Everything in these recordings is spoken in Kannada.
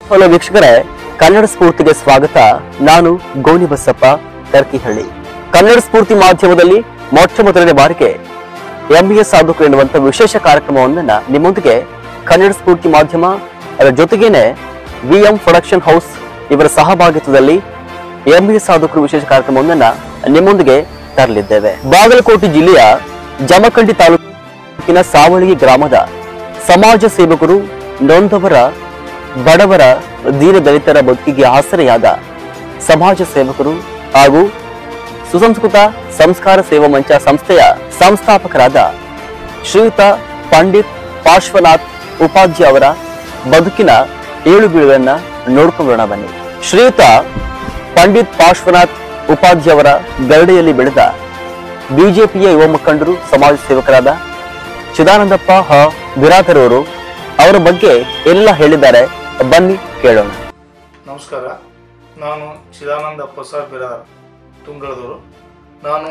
ಹಲೋ ವೀಕ್ಷಕರೇ ಕನ್ನಡ ಸ್ಫೂರ್ತಿಗೆ ಸ್ವಾಗತ ನಾನು ಗೋನಿ ಬಸಪ್ಪ ತರ್ಕಿಹಳ್ಳಿ ಕನ್ನಡ ಸ್ಫೂರ್ತಿ ಮಾಧ್ಯಮದಲ್ಲಿ ಮೊಟ್ಟ ಮೊದಲನೇ ಬಾರಿಗೆ ಎಂಬಿಎಸ್ ಸಾಧುಕು ಎನ್ನುವಂತ ವಿಶೇಷ ಕಾರ್ಯಕ್ರಮವನ್ನ ನಿಮ್ಮೊಂದಿಗೆ ಕನ್ನಡ ಸ್ಫೂರ್ತಿ ಮಾಧ್ಯಮ ಅದರ ಜೊತೆಗೇನೆ ವಿಎಂ ಪ್ರೊಡಕ್ಷನ್ ಹೌಸ್ ಇವರ ಸಹಭಾಗಿತ್ವದಲ್ಲಿ ಎಂಬಿಎಸ್ ಸಾಧುಕರು ವಿಶೇಷ ಕಾರ್ಯಕ್ರಮವನ್ನ ನಿಮ್ಮೊಂದಿಗೆ ತರಲಿದ್ದೇವೆ ಬಾಗಲಕೋಟೆ ಜಿಲ್ಲೆಯ ಜಮಖಂಡಿ ತಾಲೂಕಿನ ಸಾವಳಗಿ ಗ್ರಾಮದ ಸಮಾಜ ಸೇವಕರು ನೊಂದವರ ಬಡವರ ದೀನದಲಿತರ ಬದುಕಿಗೆ ಆಸರೆಯಾದ ಸಮಾಜ ಸೇವಕರು ಹಾಗೂ ಸುಸಂಸ್ಕೃತ ಸಂಸ್ಕಾರ ಸೇವಾ ಮಂಚ ಸಂಸ್ಥೆಯ ಸಂಸ್ಥಾಪಕರಾದ ಶ್ರೀಯುತ ಪಂಡಿತ್ ಪಾರ್ಶ್ವನಾಥ್ ಉಪಾಧ್ಯ ಅವರ ಬದುಕಿನ ಏಳು ಬೀಳುವನ್ನ ನೋಡ್ಕೊಂಡ್ಬರೋಣ ಬನ್ನಿ ಶ್ರೀಯುತ ಪಂಡಿತ್ ಪಾರ್ಶ್ವನಾಥ್ ಉಪಾಧ್ಯ ಅವರ ಗರಡಿಯಲ್ಲಿ ಬೆಳೆದ ಬಿಜೆಪಿಯ ಯುವ ಮುಖಂಡರು ಸಮಾಜ ಸೇವಕರಾದ ಚಿದಾನಂದಪ್ಪ ಹ ಬಿರಾದರ್ ಅವರು ಅವರ ಬಗ್ಗೆ ಎಲ್ಲ ಹೇಳಿದ್ದಾರೆ ಬನ್ನಿ ಕೇಳೋಣ ನಮಸ್ಕಾರ ನಾನು ಚಿದಾನಂದ ಪ್ರಸಾದ್ ಬಿರಾರ್ ತುಂಗಳದವರು ನಾನು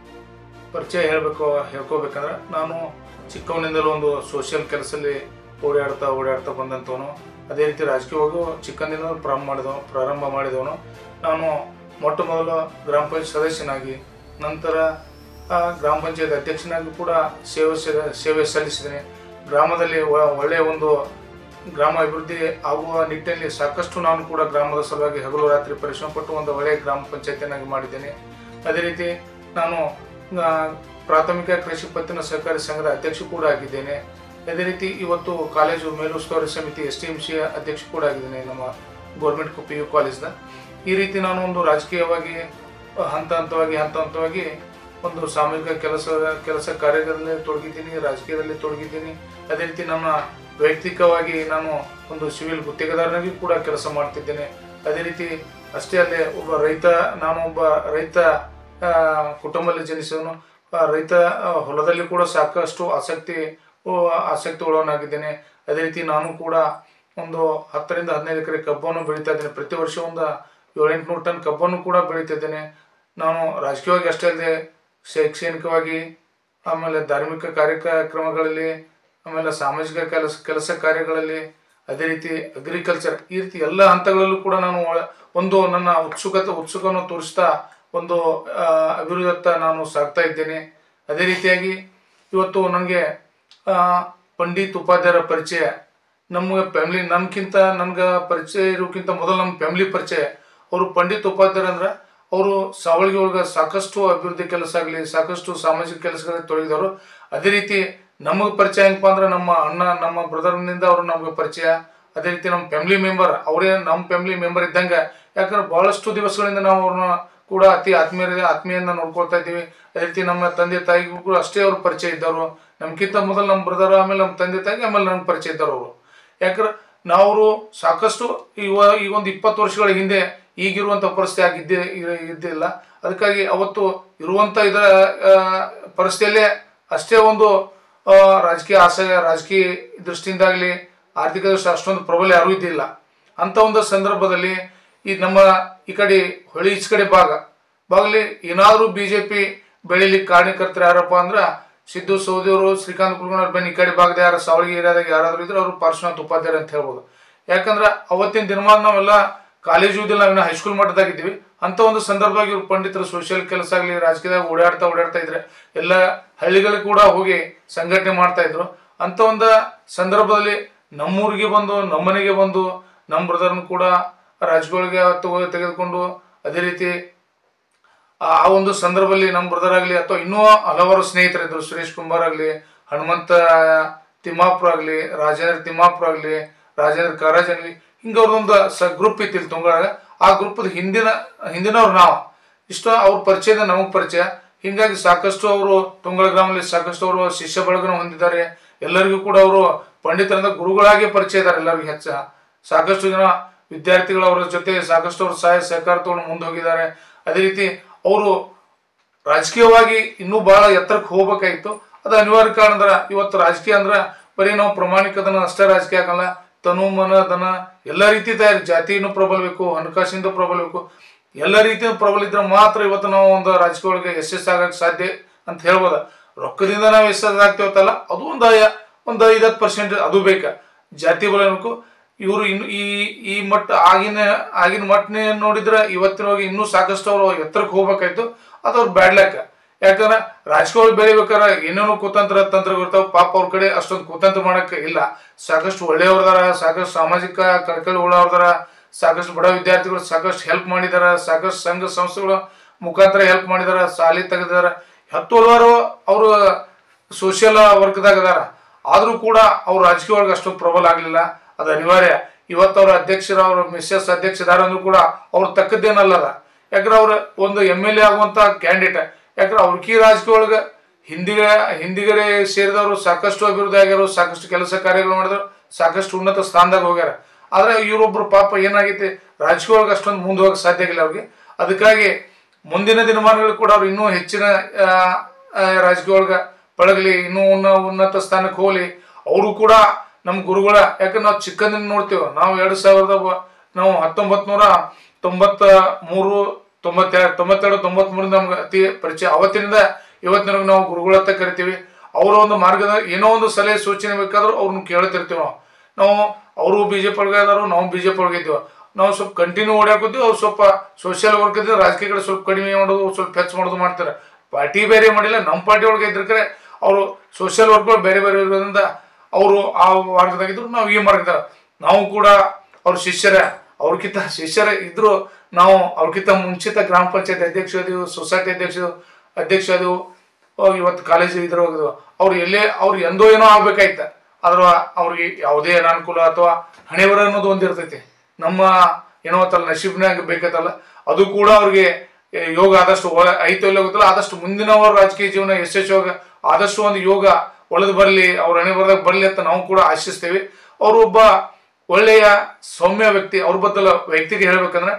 ಪರಿಚಯ ಹೇಳಬೇಕು ಹೇಳ್ಕೋಬೇಕಂದ್ರೆ ನಾನು ಚಿಕ್ಕವನಿಂದಲೂ ಒಂದು ಸೋಷಿಯಲ್ ಕೆಲಸದಲ್ಲಿ ಓಡಾಡ್ತಾ ಓಡಾಡ್ತಾ ಬಂದಂಥವನು ಅದೇ ರೀತಿ ರಾಜಕೀಯವಾಗೂ ಚಿಕ್ಕಂದಿನ ಪ್ರಾರಂಭ ಮಾಡಿದವನು ಪ್ರಾರಂಭ ಮಾಡಿದವನು ನಾನು ಮೊಟ್ಟ ಮೊದಲು ಗ್ರಾಮ ಪಂಚಾಯತ್ ಸದಸ್ಯನಾಗಿ ನಂತರ ಆ, ಗ್ರಾಮ ಪಂಚಾಯತ್ ಅಧ್ಯಕ್ಷನಾಗಿ ಕೂಡ ಸೇವೆ ಸ- ಸೇವೆ ಸಲ್ಲಿಸಿದ್ದೇನೆ ಗ್ರಾಮದಲ್ಲಿ ಒ- ಒಳ್ಳೆಯ ಒಂದು ಗ್ರಾಮ ಅಭಿವೃದ್ಧಿ ಆಗುವ ನಿಟ್ಟಿನಲ್ಲಿ ಸಾಕಷ್ಟು ನಾನು ಕೂಡ ಗ್ರಾಮದ ಸಲುವಾಗಿ ಹಗಲು ರಾತ್ರಿ ಪರಿಶ್ರಮ ಪಟ್ಟು ಒಂದು ಒಳ್ಳೆಯ ಗ್ರಾಮ ಪಂಚಾಯತಿನಾಗಿ ಮಾಡಿದ್ದೇನೆ ಅದೇ ರೀತಿ ನಾನು ಆ, ಪ್ರಾಥಮಿಕ ಕೃಷಿ ಪತ್ತಿನ ಸಹಕಾರಿ ಸಂಘದ ಅಧ್ಯಕ್ಷ ಕೂಡ ಆಗಿದ್ದೇನೆ ಅದೇ ರೀತಿ ಇವತ್ತು ಕಾಲೇಜು ಮೇಲುಸ್ತುವಾರಿ ಸಮಿತಿ ಎಸ್ ಟಿ ಎಂ ಸಿ ಅಧ್ಯಕ್ಷ ಕೂಡ ಆಗಿದ್ದೇನೆ ನಮ್ಮ ಗೌರ್ಮೆಂಟ್ ಪಿ ಯು ಕಾಲೇಜ್ನ ಈ ರೀತಿ ನಾನು ಒಂದು ರಾಜಕೀಯವಾಗಿ ಆ, ಹಂತ ಹಂತವಾಗಿ ಹಂತ ಹಂತವಾಗಿ ಒಂದು ಸಾಮೂಹಿಕ ಕೆಲಸ ಕೆಲಸ ಕಾರ್ಯದಲ್ಲಿ ತೊಡಗಿದ್ದೀನಿ ರಾಜಕೀಯದಲ್ಲಿ ತೊಡಗಿದ್ದೀನಿ ಅದೇ ರೀತಿ ನನ್ನ ವೈಯಕ್ತಿಕವಾಗಿ ನಾನು ಒಂದು ಸಿವಿಲ್ ಗುತ್ತಿಗೆದಾರನಾಗಿ ಕೂಡ ಕೆಲಸ ಮಾಡ್ತಿದ್ದೇನೆ ಅದೇ ರೀತಿ ಅಷ್ಟೇ ಅಲ್ಲದೆ ಒಬ್ಬ ರೈತ ನಾನು ಒಬ್ಬ ರೈತ ಆ, ಕುಟುಂಬದಲ್ಲಿ ಜನಿಸಿದವನು ಆ, ರೈತ ಆ, ಹೊಲದಲ್ಲಿ ಕೂಡ ಸಾಕಷ್ಟು ಆಸಕ್ತಿ ಓ, ಆಸಕ್ತಿ ಉಳ್ಳವನಾಗಿದ್ದೇನೆ ಅದೇ ರೀತಿ ನಾನು ಕೂಡ ಒಂದು ಹತ್ತರಿಂದ ಹದಿನೈದು ಎಕರೆ ಕಬ್ಬನ್ನು ಬೆಳೀತಾ ಇದ್ದೇನೆ ಪ್ರತಿ ವರ್ಷ ಒಂದು ಏಳೆಂಟುನೂರು ಟನ್ ಕಬ್ಬನ್ನು ಕೂಡ ಬೆಳೀತಾ ಇದ್ದೇನೆ ನಾನು ರಾಜಕೀಯವಾಗಿ ಅಷ್ಟೇ ಅಲ್ಲದೆ ಶೈಕ್ಷಣಿಕವಾಗಿ ಆಮೇಲೆ ಧಾರ್ಮಿಕ ಕಾರ್ಯಕ್ರಮಗಳಲ್ಲಿ ಆಮೇಲೆ ಸಾಮಾಜಿಕ ಕೆಲಸ ಕೆಲಸ ಕಾರ್ಯಗಳಲ್ಲಿ ಅದೇ ರೀತಿ ಅಗ್ರಿಕಲ್ಚರ್ ಈ ರೀತಿ ಎಲ್ಲ ಹಂತಗಳಲ್ಲೂ ಕೂಡ ನಾನು ಒಳ- ಒಂದು ನನ್ನ ಉತ್ಸುಕತೆ ಉತ್ಸುಕವನ್ನು ತೋರಿಸ್ತಾ ಒಂದು ಆ, ಅಭಿವೃದ್ಧಿಯತ್ತ ನಾನು ಸಾಗ್ತಾ ಇದ್ದೇನೆ ಅದೇ ರೀತಿಯಾಗಿ ಇವತ್ತು ನನಗೆ ಪಂಡಿತ್ ಉಪಾಧ್ಯಾಯರ ಪರಿಚಯ ನಮ್ಗೆ ಫ್ಯಾಮ್ಲಿ ನನ್ಕಿಂತ ನನ್ಗೆ ಪರಿಚಯ ಇರೋಕ್ಕಿಂತ ಮೊದಲು ನಮ್ಮ ಫ್ಯಾಮ್ಲಿ ಪರಿಚಯ ಅವರು ಪಂಡಿತ್ ಉಪಾಧ್ಯಾಯರು ಅಂದ್ರೆ ಅವರು ಸಾವಳಿಗೆ ಒಳಗೆ ಸಾಕಷ್ಟು ಅಭಿವೃದ್ಧಿ ಕೆಲಸ ಆಗಲಿ ಸಾಕಷ್ಟು ಸಾಮಾಜಿಕ ಕೆಲಸಗಳಲ್ಲಿ ತೊಡಗಿದವರು ಅದೇ ರೀತಿ ನಮಗೆ ಪರಿಚಯ ಹೆಂಗಪ್ಪ ಅಂದ್ರೆ ನಮ್ಮ ಅಣ್ಣ ನಮ್ಮ ಬ್ರದರ್ನಿಂದ ಅವರು ನಮ್ಗೆ ಪರಿಚಯ ಅದೇ ರೀತಿ ನಮ್ಮ ಫ್ಯಾಮಿಲಿ ಮೆಂಬರ್ ಅವರೇ ನಮ್ಮ ಫ್ಯಾಮಿಲಿ ಮೆಂಬರ್ ಇದ್ದಂಗೆ ಯಾಕಂದ್ರೆ ಬಹಳಷ್ಟು ದಿವಸಗಳಿಂದ ನಾವು ಅವ್ರನ್ನ ಕೂಡ ಅತಿ ಆತ್ಮೀಯ ಆತ್ಮೀಯಿಂದ ನೋಡ್ಕೊಳ್ತಾ ಇದ್ದೀವಿ ಅದೇ ರೀತಿ ನಮ್ಮ ತಂದೆ ತಾಯಿಗೂ ಕೂಡ ಅಷ್ಟೇ ಅವ್ರು ಪರಿಚಯ ಇದ್ದವರು ನಮ್ಗಿಂತ ಮೊದಲು ನಮ್ಮ ಬ್ರದರ್ ಆಮೇಲೆ ನಮ್ಮ ತಂದೆ ತಾಯಿಗೆ ಆಮೇಲೆ ನಮ್ಗೆ ಪರಿಚಯ ಇದ್ದವರು ಅವರು ಯಾಕಂದ್ರೆ ನಾವು ಸಾಕಷ್ಟು ಇವ ಈಗ ಒಂದು ಇಪ್ಪತ್ತು ವರ್ಷಗಳ ಹಿಂದೆ ಈಗಿರುವಂಥ ಪರಿಸ್ಥಿತಿ ಆಗಿದ್ದೇ ಇರ- ಇದ್ದಿಲ್ಲ ಅದಕ್ಕಾಗಿ ಅವತ್ತು ಇರುವಂಥ ಇದರ ಆ, ಪರಿಸ್ಥಿತಿಯಲ್ಲೇ ಅಷ್ಟೇ ಒಂದು ಆ, ರಾಜಕೀಯ ಆಸೆ ರಾಜಕೀಯ ದೃಷ್ಟಿಯಿಂದಾಗಲಿ ಆರ್ಥಿಕ ದೃಷ್ಟಿ ಅಷ್ಟೊಂದು ಪ್ರಬಲ ಯಾರೂ ಇದ್ದಿಲ್ಲ ಅಂಥ ಒಂದು ಸಂದರ್ಭದಲ್ಲಿ ಈ ನಮ್ಮ ಈ ಕಡೆ ಹೊಳಿ ಈಚೆ ಕಡೆ ಭಾಗ ಭಾಗಲಿ ಏನಾದರೂ ಬಿ ಜೆ ಪಿ ಬೆಳಿಲಿಕ್ಕೆ ಕಾರಣಕರ್ತರು ಯಾರಪ್ಪ ಅಂದ್ರೆ ಸಿದ್ದು ಸೌದಿಯವರು ಶ್ರೀಕಾಂತ್ ಕುಲಕರ್ಣಿ ಬನ್ನಿ ಈ ಕಡೆ ಭಾಗದ ಯಾರು ಸಾವಳಿಗೆ ಏರಿಯಾದಾಗ ಯಾರಾದರೂ ಇದ್ರೆ ಅವರು ಪಾರ್ಶ್ವನಾಥ್ ಉಪಾಧ್ಯಾಯ ಅಂತ ಹೇಳ್ಬೋದು ಯಾಕಂದ್ರೆ ಅವತ್ತಿನ ದಿನಮಾನ ನಾವೆಲ್ಲ ಕಾಲೇಜು ಇದ್ದಿಲ್ಲ ನಾವಿನ್ನ ಹೈಸ್ಕೂಲ್ ಮಟ್ಟದಾಗಿದ್ದೀವಿ ಅಂತ ಒಂದು ಸಂದರ್ಭವಾಗಿ ಇವ್ರು ಪಂಡಿತರು ಸೋಷಿಯಲ್ ಕೆಲಸ ಆಗಲಿ ರಾಜಕೀಯದಾಗ ಓಡಾಡ್ತಾ ಓಡಾಡ್ತಾ ಇದ್ರೆ ಎಲ್ಲ ಹಳ್ಳಿಗಳಿಗೆ ಕೂಡ ಹೋಗಿ ಸಂಘಟನೆ ಮಾಡ್ತಾ ಇದ್ರು ಅಂತ ಒಂದು ಸಂದರ್ಭದಲ್ಲಿ ನಮ್ಮೂರಿಗೆ ಬಂದು ನಮ್ಮನೆಗೆ ಬಂದು ನಮ್ಮ ಬ್ರದರ್ನ ಕೂಡ ರಾಜಕೀಯಗಳಿಗೆ ತಗೋ ತೆಗೆದುಕೊಂಡು ಅದೇ ರೀತಿ ಆ ಆ ಒಂದು ಸಂದರ್ಭದಲ್ಲಿ ನಮ್ಮ ಬ್ರದರ್ ಆಗಲಿ ಅಥವಾ ಇನ್ನೂ ಹಲವಾರು ಸ್ನೇಹಿತರಿದ್ರು ಸುರೇಶ್ ಕುಮಾರ್ ಆಗಲಿ ಹನುಮಂತ ತಿಮ್ಮಾಪುರ ಆಗಲಿ ರಾಜೇಂದ್ರ ತಿಮ್ಮಾಪುರ ಆಗಲಿ ರಾಜೇಂದ್ರ ಕಾರಾಜ್ ಆಗಲಿ ಹಿಂಗೆ ಅವ್ರದ್ದೊಂದು ಸ ಗ್ರೂಪ್ ಇತ್ತು ಇಲ್ಲಿ ತುಂಗಾಗ ಆ ಗ್ರೂಪದ ಹಿಂದಿನ ಹಿಂದಿನವ್ರು ನಾವು ಇಷ್ಟು ಅವ್ರ ಪರಿಚಯದ ನಮಗೆ ಪರಿಚಯ ಹಿಂಗಾಗಿ ಸಾಕಷ್ಟು ಅವರು ತುಂಗಳ ಗ್ರಾಮದಲ್ಲಿ ಸಾಕಷ್ಟು ಅವರು ಶಿಷ್ಯ ಬಳಗನ ಹೊಂದಿದ್ದಾರೆ ಎಲ್ಲರಿಗೂ ಕೂಡ ಅವರು ಪಂಡಿತರಿಂದ ಗುರುಗಳಾಗಿ ಪರಿಚಯ ಇದ್ದಾರೆ ಎಲ್ಲರಿಗೂ ಹೆಚ್ಚ ಸಾಕಷ್ಟು ಜನ ವಿದ್ಯಾರ್ಥಿಗಳು ಅವರ ಜೊತೆ ಸಾಕಷ್ಟು ಅವರು ಸಹಾಯ ಸಹಕಾರ ತಗೊಂಡು ಮುಂದೆ ಹೋಗಿದ್ದಾರೆ ಅದೇ ರೀತಿ ಅವರು ರಾಜಕೀಯವಾಗಿ ಇನ್ನೂ ಬಹಳ ಎತ್ತರಕ್ಕೆ ಹೋಗ್ಬೇಕಾಗಿತ್ತು ಅದು ಅನಿವಾರ್ಯ ಕಾರಣ ಅಂದ್ರೆ ಇವತ್ತು ರಾಜಕೀಯ ಅಂದ್ರೆ ಬರೀ ನಾವು ಪ್ರಾಮಾಣಿಕದನ ಅಷ್ಟೇ ರಾಜಕೀಯ ಆಗಲ್ಲ ತನು ಮನ ಧನ ಎಲ್ಲ ರೀತಿ ತಯಾರಿ ಜಾತಿನೂ ಪ್ರಬಲಬೇಕು ಹಣಕಾಸಿಂದ ಪ್ರಬಲಬೇಕು ಎಲ್ಲ ರೀತಿಯ ಪ್ರಬಲ ಇದ್ರೆ ಮಾತ್ರ ಇವತ್ತು ನಾವು ಒಂದು ರಾಜಕೀಯ ಒಳಗೆ ಯಶಸ್ಸಾಗಕ್ಕೆ ಸಾಧ್ಯ ಅಂತ ಹೇಳ್ಬೋದ ರೊಕ್ಕದಿಂದ ನಾವು ಯಶಸ್ಸಾಗ್ತೀವತ್ತಲ್ಲ ಅದು ಒಂದು ಐ- ಒಂದು ಐದತ್ತು ಪರ್ಸೆಂಟ್ ಅದು ಬೇಕಾ ಜಾತಿ ಬಲ ಬೇಕು ಇವರು ಇನ್ನು ಈ ಈ ಮಟ್ಟ ಆಗಿನ ಆಗಿನ ಮಟ್ಟನೆ ನೋಡಿದ್ರೆ ಇವತ್ತಿನ ಇನ್ನೂ ಸಾಕಷ್ಟು ಅವರು ಎತ್ತರಕ್ಕೆ ಹೋಗ್ಬೇಕಾಯ್ತು ಅದು ಅವ್ರ ಬ್ಯಾಡ್ ಲೆಕ್ಕ ಯಾಕಂದ್ರೆ ರಾಜಕೀಯ ಬೆಳಿಬೇಕಾದ್ರೆ ಏನೇನೋ ಕುತಂತ್ರ ತಂತ್ರಗಳಿರ್ತಾವ ಪಾಪ ಅವ್ರ ಕಡೆ ಅಷ್ಟೊಂದು ಕುತಂತ್ರ ಮಾಡಕ್ಕೆ ಇಲ್ಲ ಸಾಕಷ್ಟು ಒಳ್ಳೆಯವ್ರದಾರ ಸಾಕಷ್ಟು ಸಾಮಾಜಿಕ ಕಳಕಳಿ ಉಳ್ಳವ್ರದಾರ ಸಾಕಷ್ಟು ಬಡ ವಿದ್ಯಾರ್ಥಿಗಳು ಸಾಕಷ್ಟು ಹೆಲ್ಪ್ ಮಾಡಿದಾರ ಸಾಕಷ್ಟು ಸಂಘ ಸಂಸ್ಥೆಗಳ ಮುಖಾಂತರ ಹೆಲ್ಪ್ ಮಾಡಿದಾರ ಸಾಲಿ ತೆಗೆದಾರ ಹತ್ತು ಹಲವಾರು ಅವರು ಸೋಷಿಯಲ್ ವರ್ಕ್ದಾಗ ಅದಾರ ಆದರೂ ಕೂಡ ಅವ್ರು ರಾಜಕೀಯ ಒಳಗೆ ಅಷ್ಟೊಂದು ಪ್ರಬಲ ಆಗಲಿಲ್ಲ ಅದು ಅನಿವಾರ್ಯ ಇವತ್ತು ಅವ್ರ ಅಧ್ಯಕ್ಷರ ಅವ್ರ ಮಿಸ್ಸಸ್ ಅಧ್ಯಕ್ಷದಾರ ಅಂದ್ರೂ ಕೂಡ ಅವ್ರ ತಕ್ಕದ್ದೇನಲ್ಲದ ಯಾಕಂದ್ರೆ ಅವ್ರ ಒಂದು ಎಮ್ ಎಲ್ ಎ ಆಗುವಂತ ಕ್ಯಾಂಡಿಡೇಟ್ ಯಾಕಂದ್ರೆ ಅವ್ರಕಿ ರಾಜಕೀಯ ಒಳಗೆ ಹಿಂದಿಗ ಹಿಂದಿಗರೆ ಸೇರಿದವರು ಸಾಕಷ್ಟು ಅಭಿವೃದ್ಧಿ ಆಗ್ಯಾರ ಸಾಕಷ್ಟು ಕೆಲಸ ಕಾರ್ಯಗಳು ಮಾಡಿದ್ರು ಸಾಕಷ್ಟು ಉನ್ನತ ಸ್ಥಾನದಾಗ ಹೋಗ್ಯಾರ ಆದ್ರೆ ಇವರೊಬ್ರು ಪಾಪ ಏನಾಗೈತಿ ರಾಜಕೀಯ ಒಳಗೆ ಅಷ್ಟೊಂದು ಮುಂದೆ ಹೋಗಕ್ಕೆ ಸಾಧ್ಯ ಆಗಿಲ್ಲ ಅವ್ರಿಗೆ ಅದಕ್ಕಾಗಿ ಮುಂದಿನ ದಿನಮಾನಗಳು ಕೂಡ ಅವ್ರು ಇನ್ನೂ ಹೆಚ್ಚಿನ ಆ, ಆ, ರಾಜಕೀಯ ಒಳಗೆ ಪಳಗಲಿ ಇನ್ನೂ ಉನ್ನ ಉನ್ನತ ಸ್ಥಾನಕ್ಕೆ ಹೋಗ್ಲಿ ಅವರು ಕೂಡ ನಮ್ಮ ಗುರುಗಳ ಯಾಕಂದ್ರೆ ನಾವು ಚಿಕ್ಕಂದಿನ ನೋಡ್ತೇವೆ ನಾವು ಎರಡು ಸಾವಿರದ ಒ- ನಾವು ಹತ್ತೊಂಬತ್ ನೂರ ತೊಂಬತ್ತ ಮೂರು ತೊಂಬತ್ತೆರಡು ತೊಂಬತ್ತೆರಡು ತೊಂಬತ್ ಮೂರಿಂದ ನಮ್ಗೆ ಅತಿ ಪರಿಚಯ ಅವತ್ತಿನಿಂದ ಇವತ್ತಿನವರೆಗೂ ನಾವು ಗುರುಗಳ ಹತ್ರ ಕರಿತೀವಿ ಅವರ ಒಂದು ಮಾರ್ಗದ ಏನೋ ಒಂದು ಸಲಹೆ ಸೂಚನೆ ಬೇಕಾದ್ರೂ ಅವ್ರನ್ನ ಕೇಳ್ತಿರ್ತೀವಿ ನಾವು ನಾವು ಅವರು ಬಿ ಜೆ ಪಿ ಒಳಗೆ ಇದಾರು ನಾವು ಬಿ ಜೆ ಪಿ ಒಳಗೆ ಇದ್ದೀವಿ ನಾವು ಸ್ವಲ್ಪ ಕಂಟಿನ್ಯೂ ಓಡಾಕೋತೀವಿ ಅವ್ರು ಸ್ವಲ್ಪ ಸೋಷಿಯಲ್ ವರ್ಕ್ ಇದ್ರೆ ರಾಜಕೀಯ ಕಡೆ ಸ್ವಲ್ಪ ಕಡಿಮೆ ಮಾಡೋದು ಸ್ವಲ್ಪ ಹೆಚ್ಚು ಮಾಡೋದು ಮಾಡ್ತಾರೆ ಪಾರ್ಟಿ ಬೇರೆ ಮಾಡಿಲ್ಲ ನಮ್ಮ ಪಾರ್ಟಿ ಒಳಗೆ ಇದ್ದರೆ ಅವರು ಸೋಷಿಯಲ್ ವರ್ಕ್ಗಳು ಬೇರೆ ಬೇರೆ ಇರೋದ್ರಿಂದ ಅವರು ಆ ಮಾರ್ಗದಾಗಿದ್ರು ನಾವು ಈ ಮಾರ್ಗದಾಗ ನಾವು ಕೂಡ ಅವ್ರ ಶಿಷ್ಯರ ಅವ್ರಕ್ಕಿಂತ ಶಿಷ್ಯರ ಇದ್ರು ನಾವು ಅವ್ರಕ್ಕಿಂತ ಮುಂಚಿತ ಗ್ರಾಮ ಪಂಚಾಯತ್ ಅಧ್ಯಕ್ಷ ಅದೀವಿ ಸೊಸೈಟಿ ಅಧ್ಯಕ್ಷ ಅಧ್ಯಕ್ಷ ಅದೀವು ಅಹ್ ಇವತ್ತು ಕಾಲೇಜ್ ಇದ್ರ ಹೋಗಿದ್ವು ಅವ್ರು ಎಲ್ಲೇ ಅವ್ರು ಎಂದೋ ಏನೋ ಆಗ್ಬೇಕಾಯ್ತ ಆದ್ರ ಅವ್ರಿಗೆ ಯಾವುದೇ ಅನಾನುಕೂಲ ಅಥವಾ ಹಣೆಬರ ಅನ್ನೋದು ಒಂದು ಇರ್ತೈತಿ ನಮ್ಮ ಏನೋ ಅಂತಲ್ಲ ನಶೀಬ್ನಾಗ ಬೇಕತ್ತಲ್ಲ ಅದು ಕೂಡ ಅವ್ರಿಗೆ ಏ, ಯೋಗ ಆದಷ್ಟು ಒಳ- ಐತೋ ಇಲ್ಲ ಗೊತ್ತಿಲ್ಲ ಆದಷ್ಟು ಮುಂದಿನ ಅವ್ರ ರಾಜಕೀಯ ಜೀವನ ಯಶಸ್ವಿ ಆದಷ್ಟು ಒಂದು ಯೋಗ ಒಳದು ಬರಲಿ ಅವ್ರ ಹಣೆ ಬರದಾಗ ಬರಲಿ ಅಂತ ನಾವು ಕೂಡ ಆಶಿಸ್ತೇವೆ ಅವರು ಒಬ್ಬ ಒಳ್ಳೆಯ ಸೌಮ್ಯ ವ್ಯಕ್ತಿ ಅವ್ರ ಬದಲ ವ್ಯಕ್ತಿಗೆ ಹೇಳ್ಬೇಕಂದ್ರೆ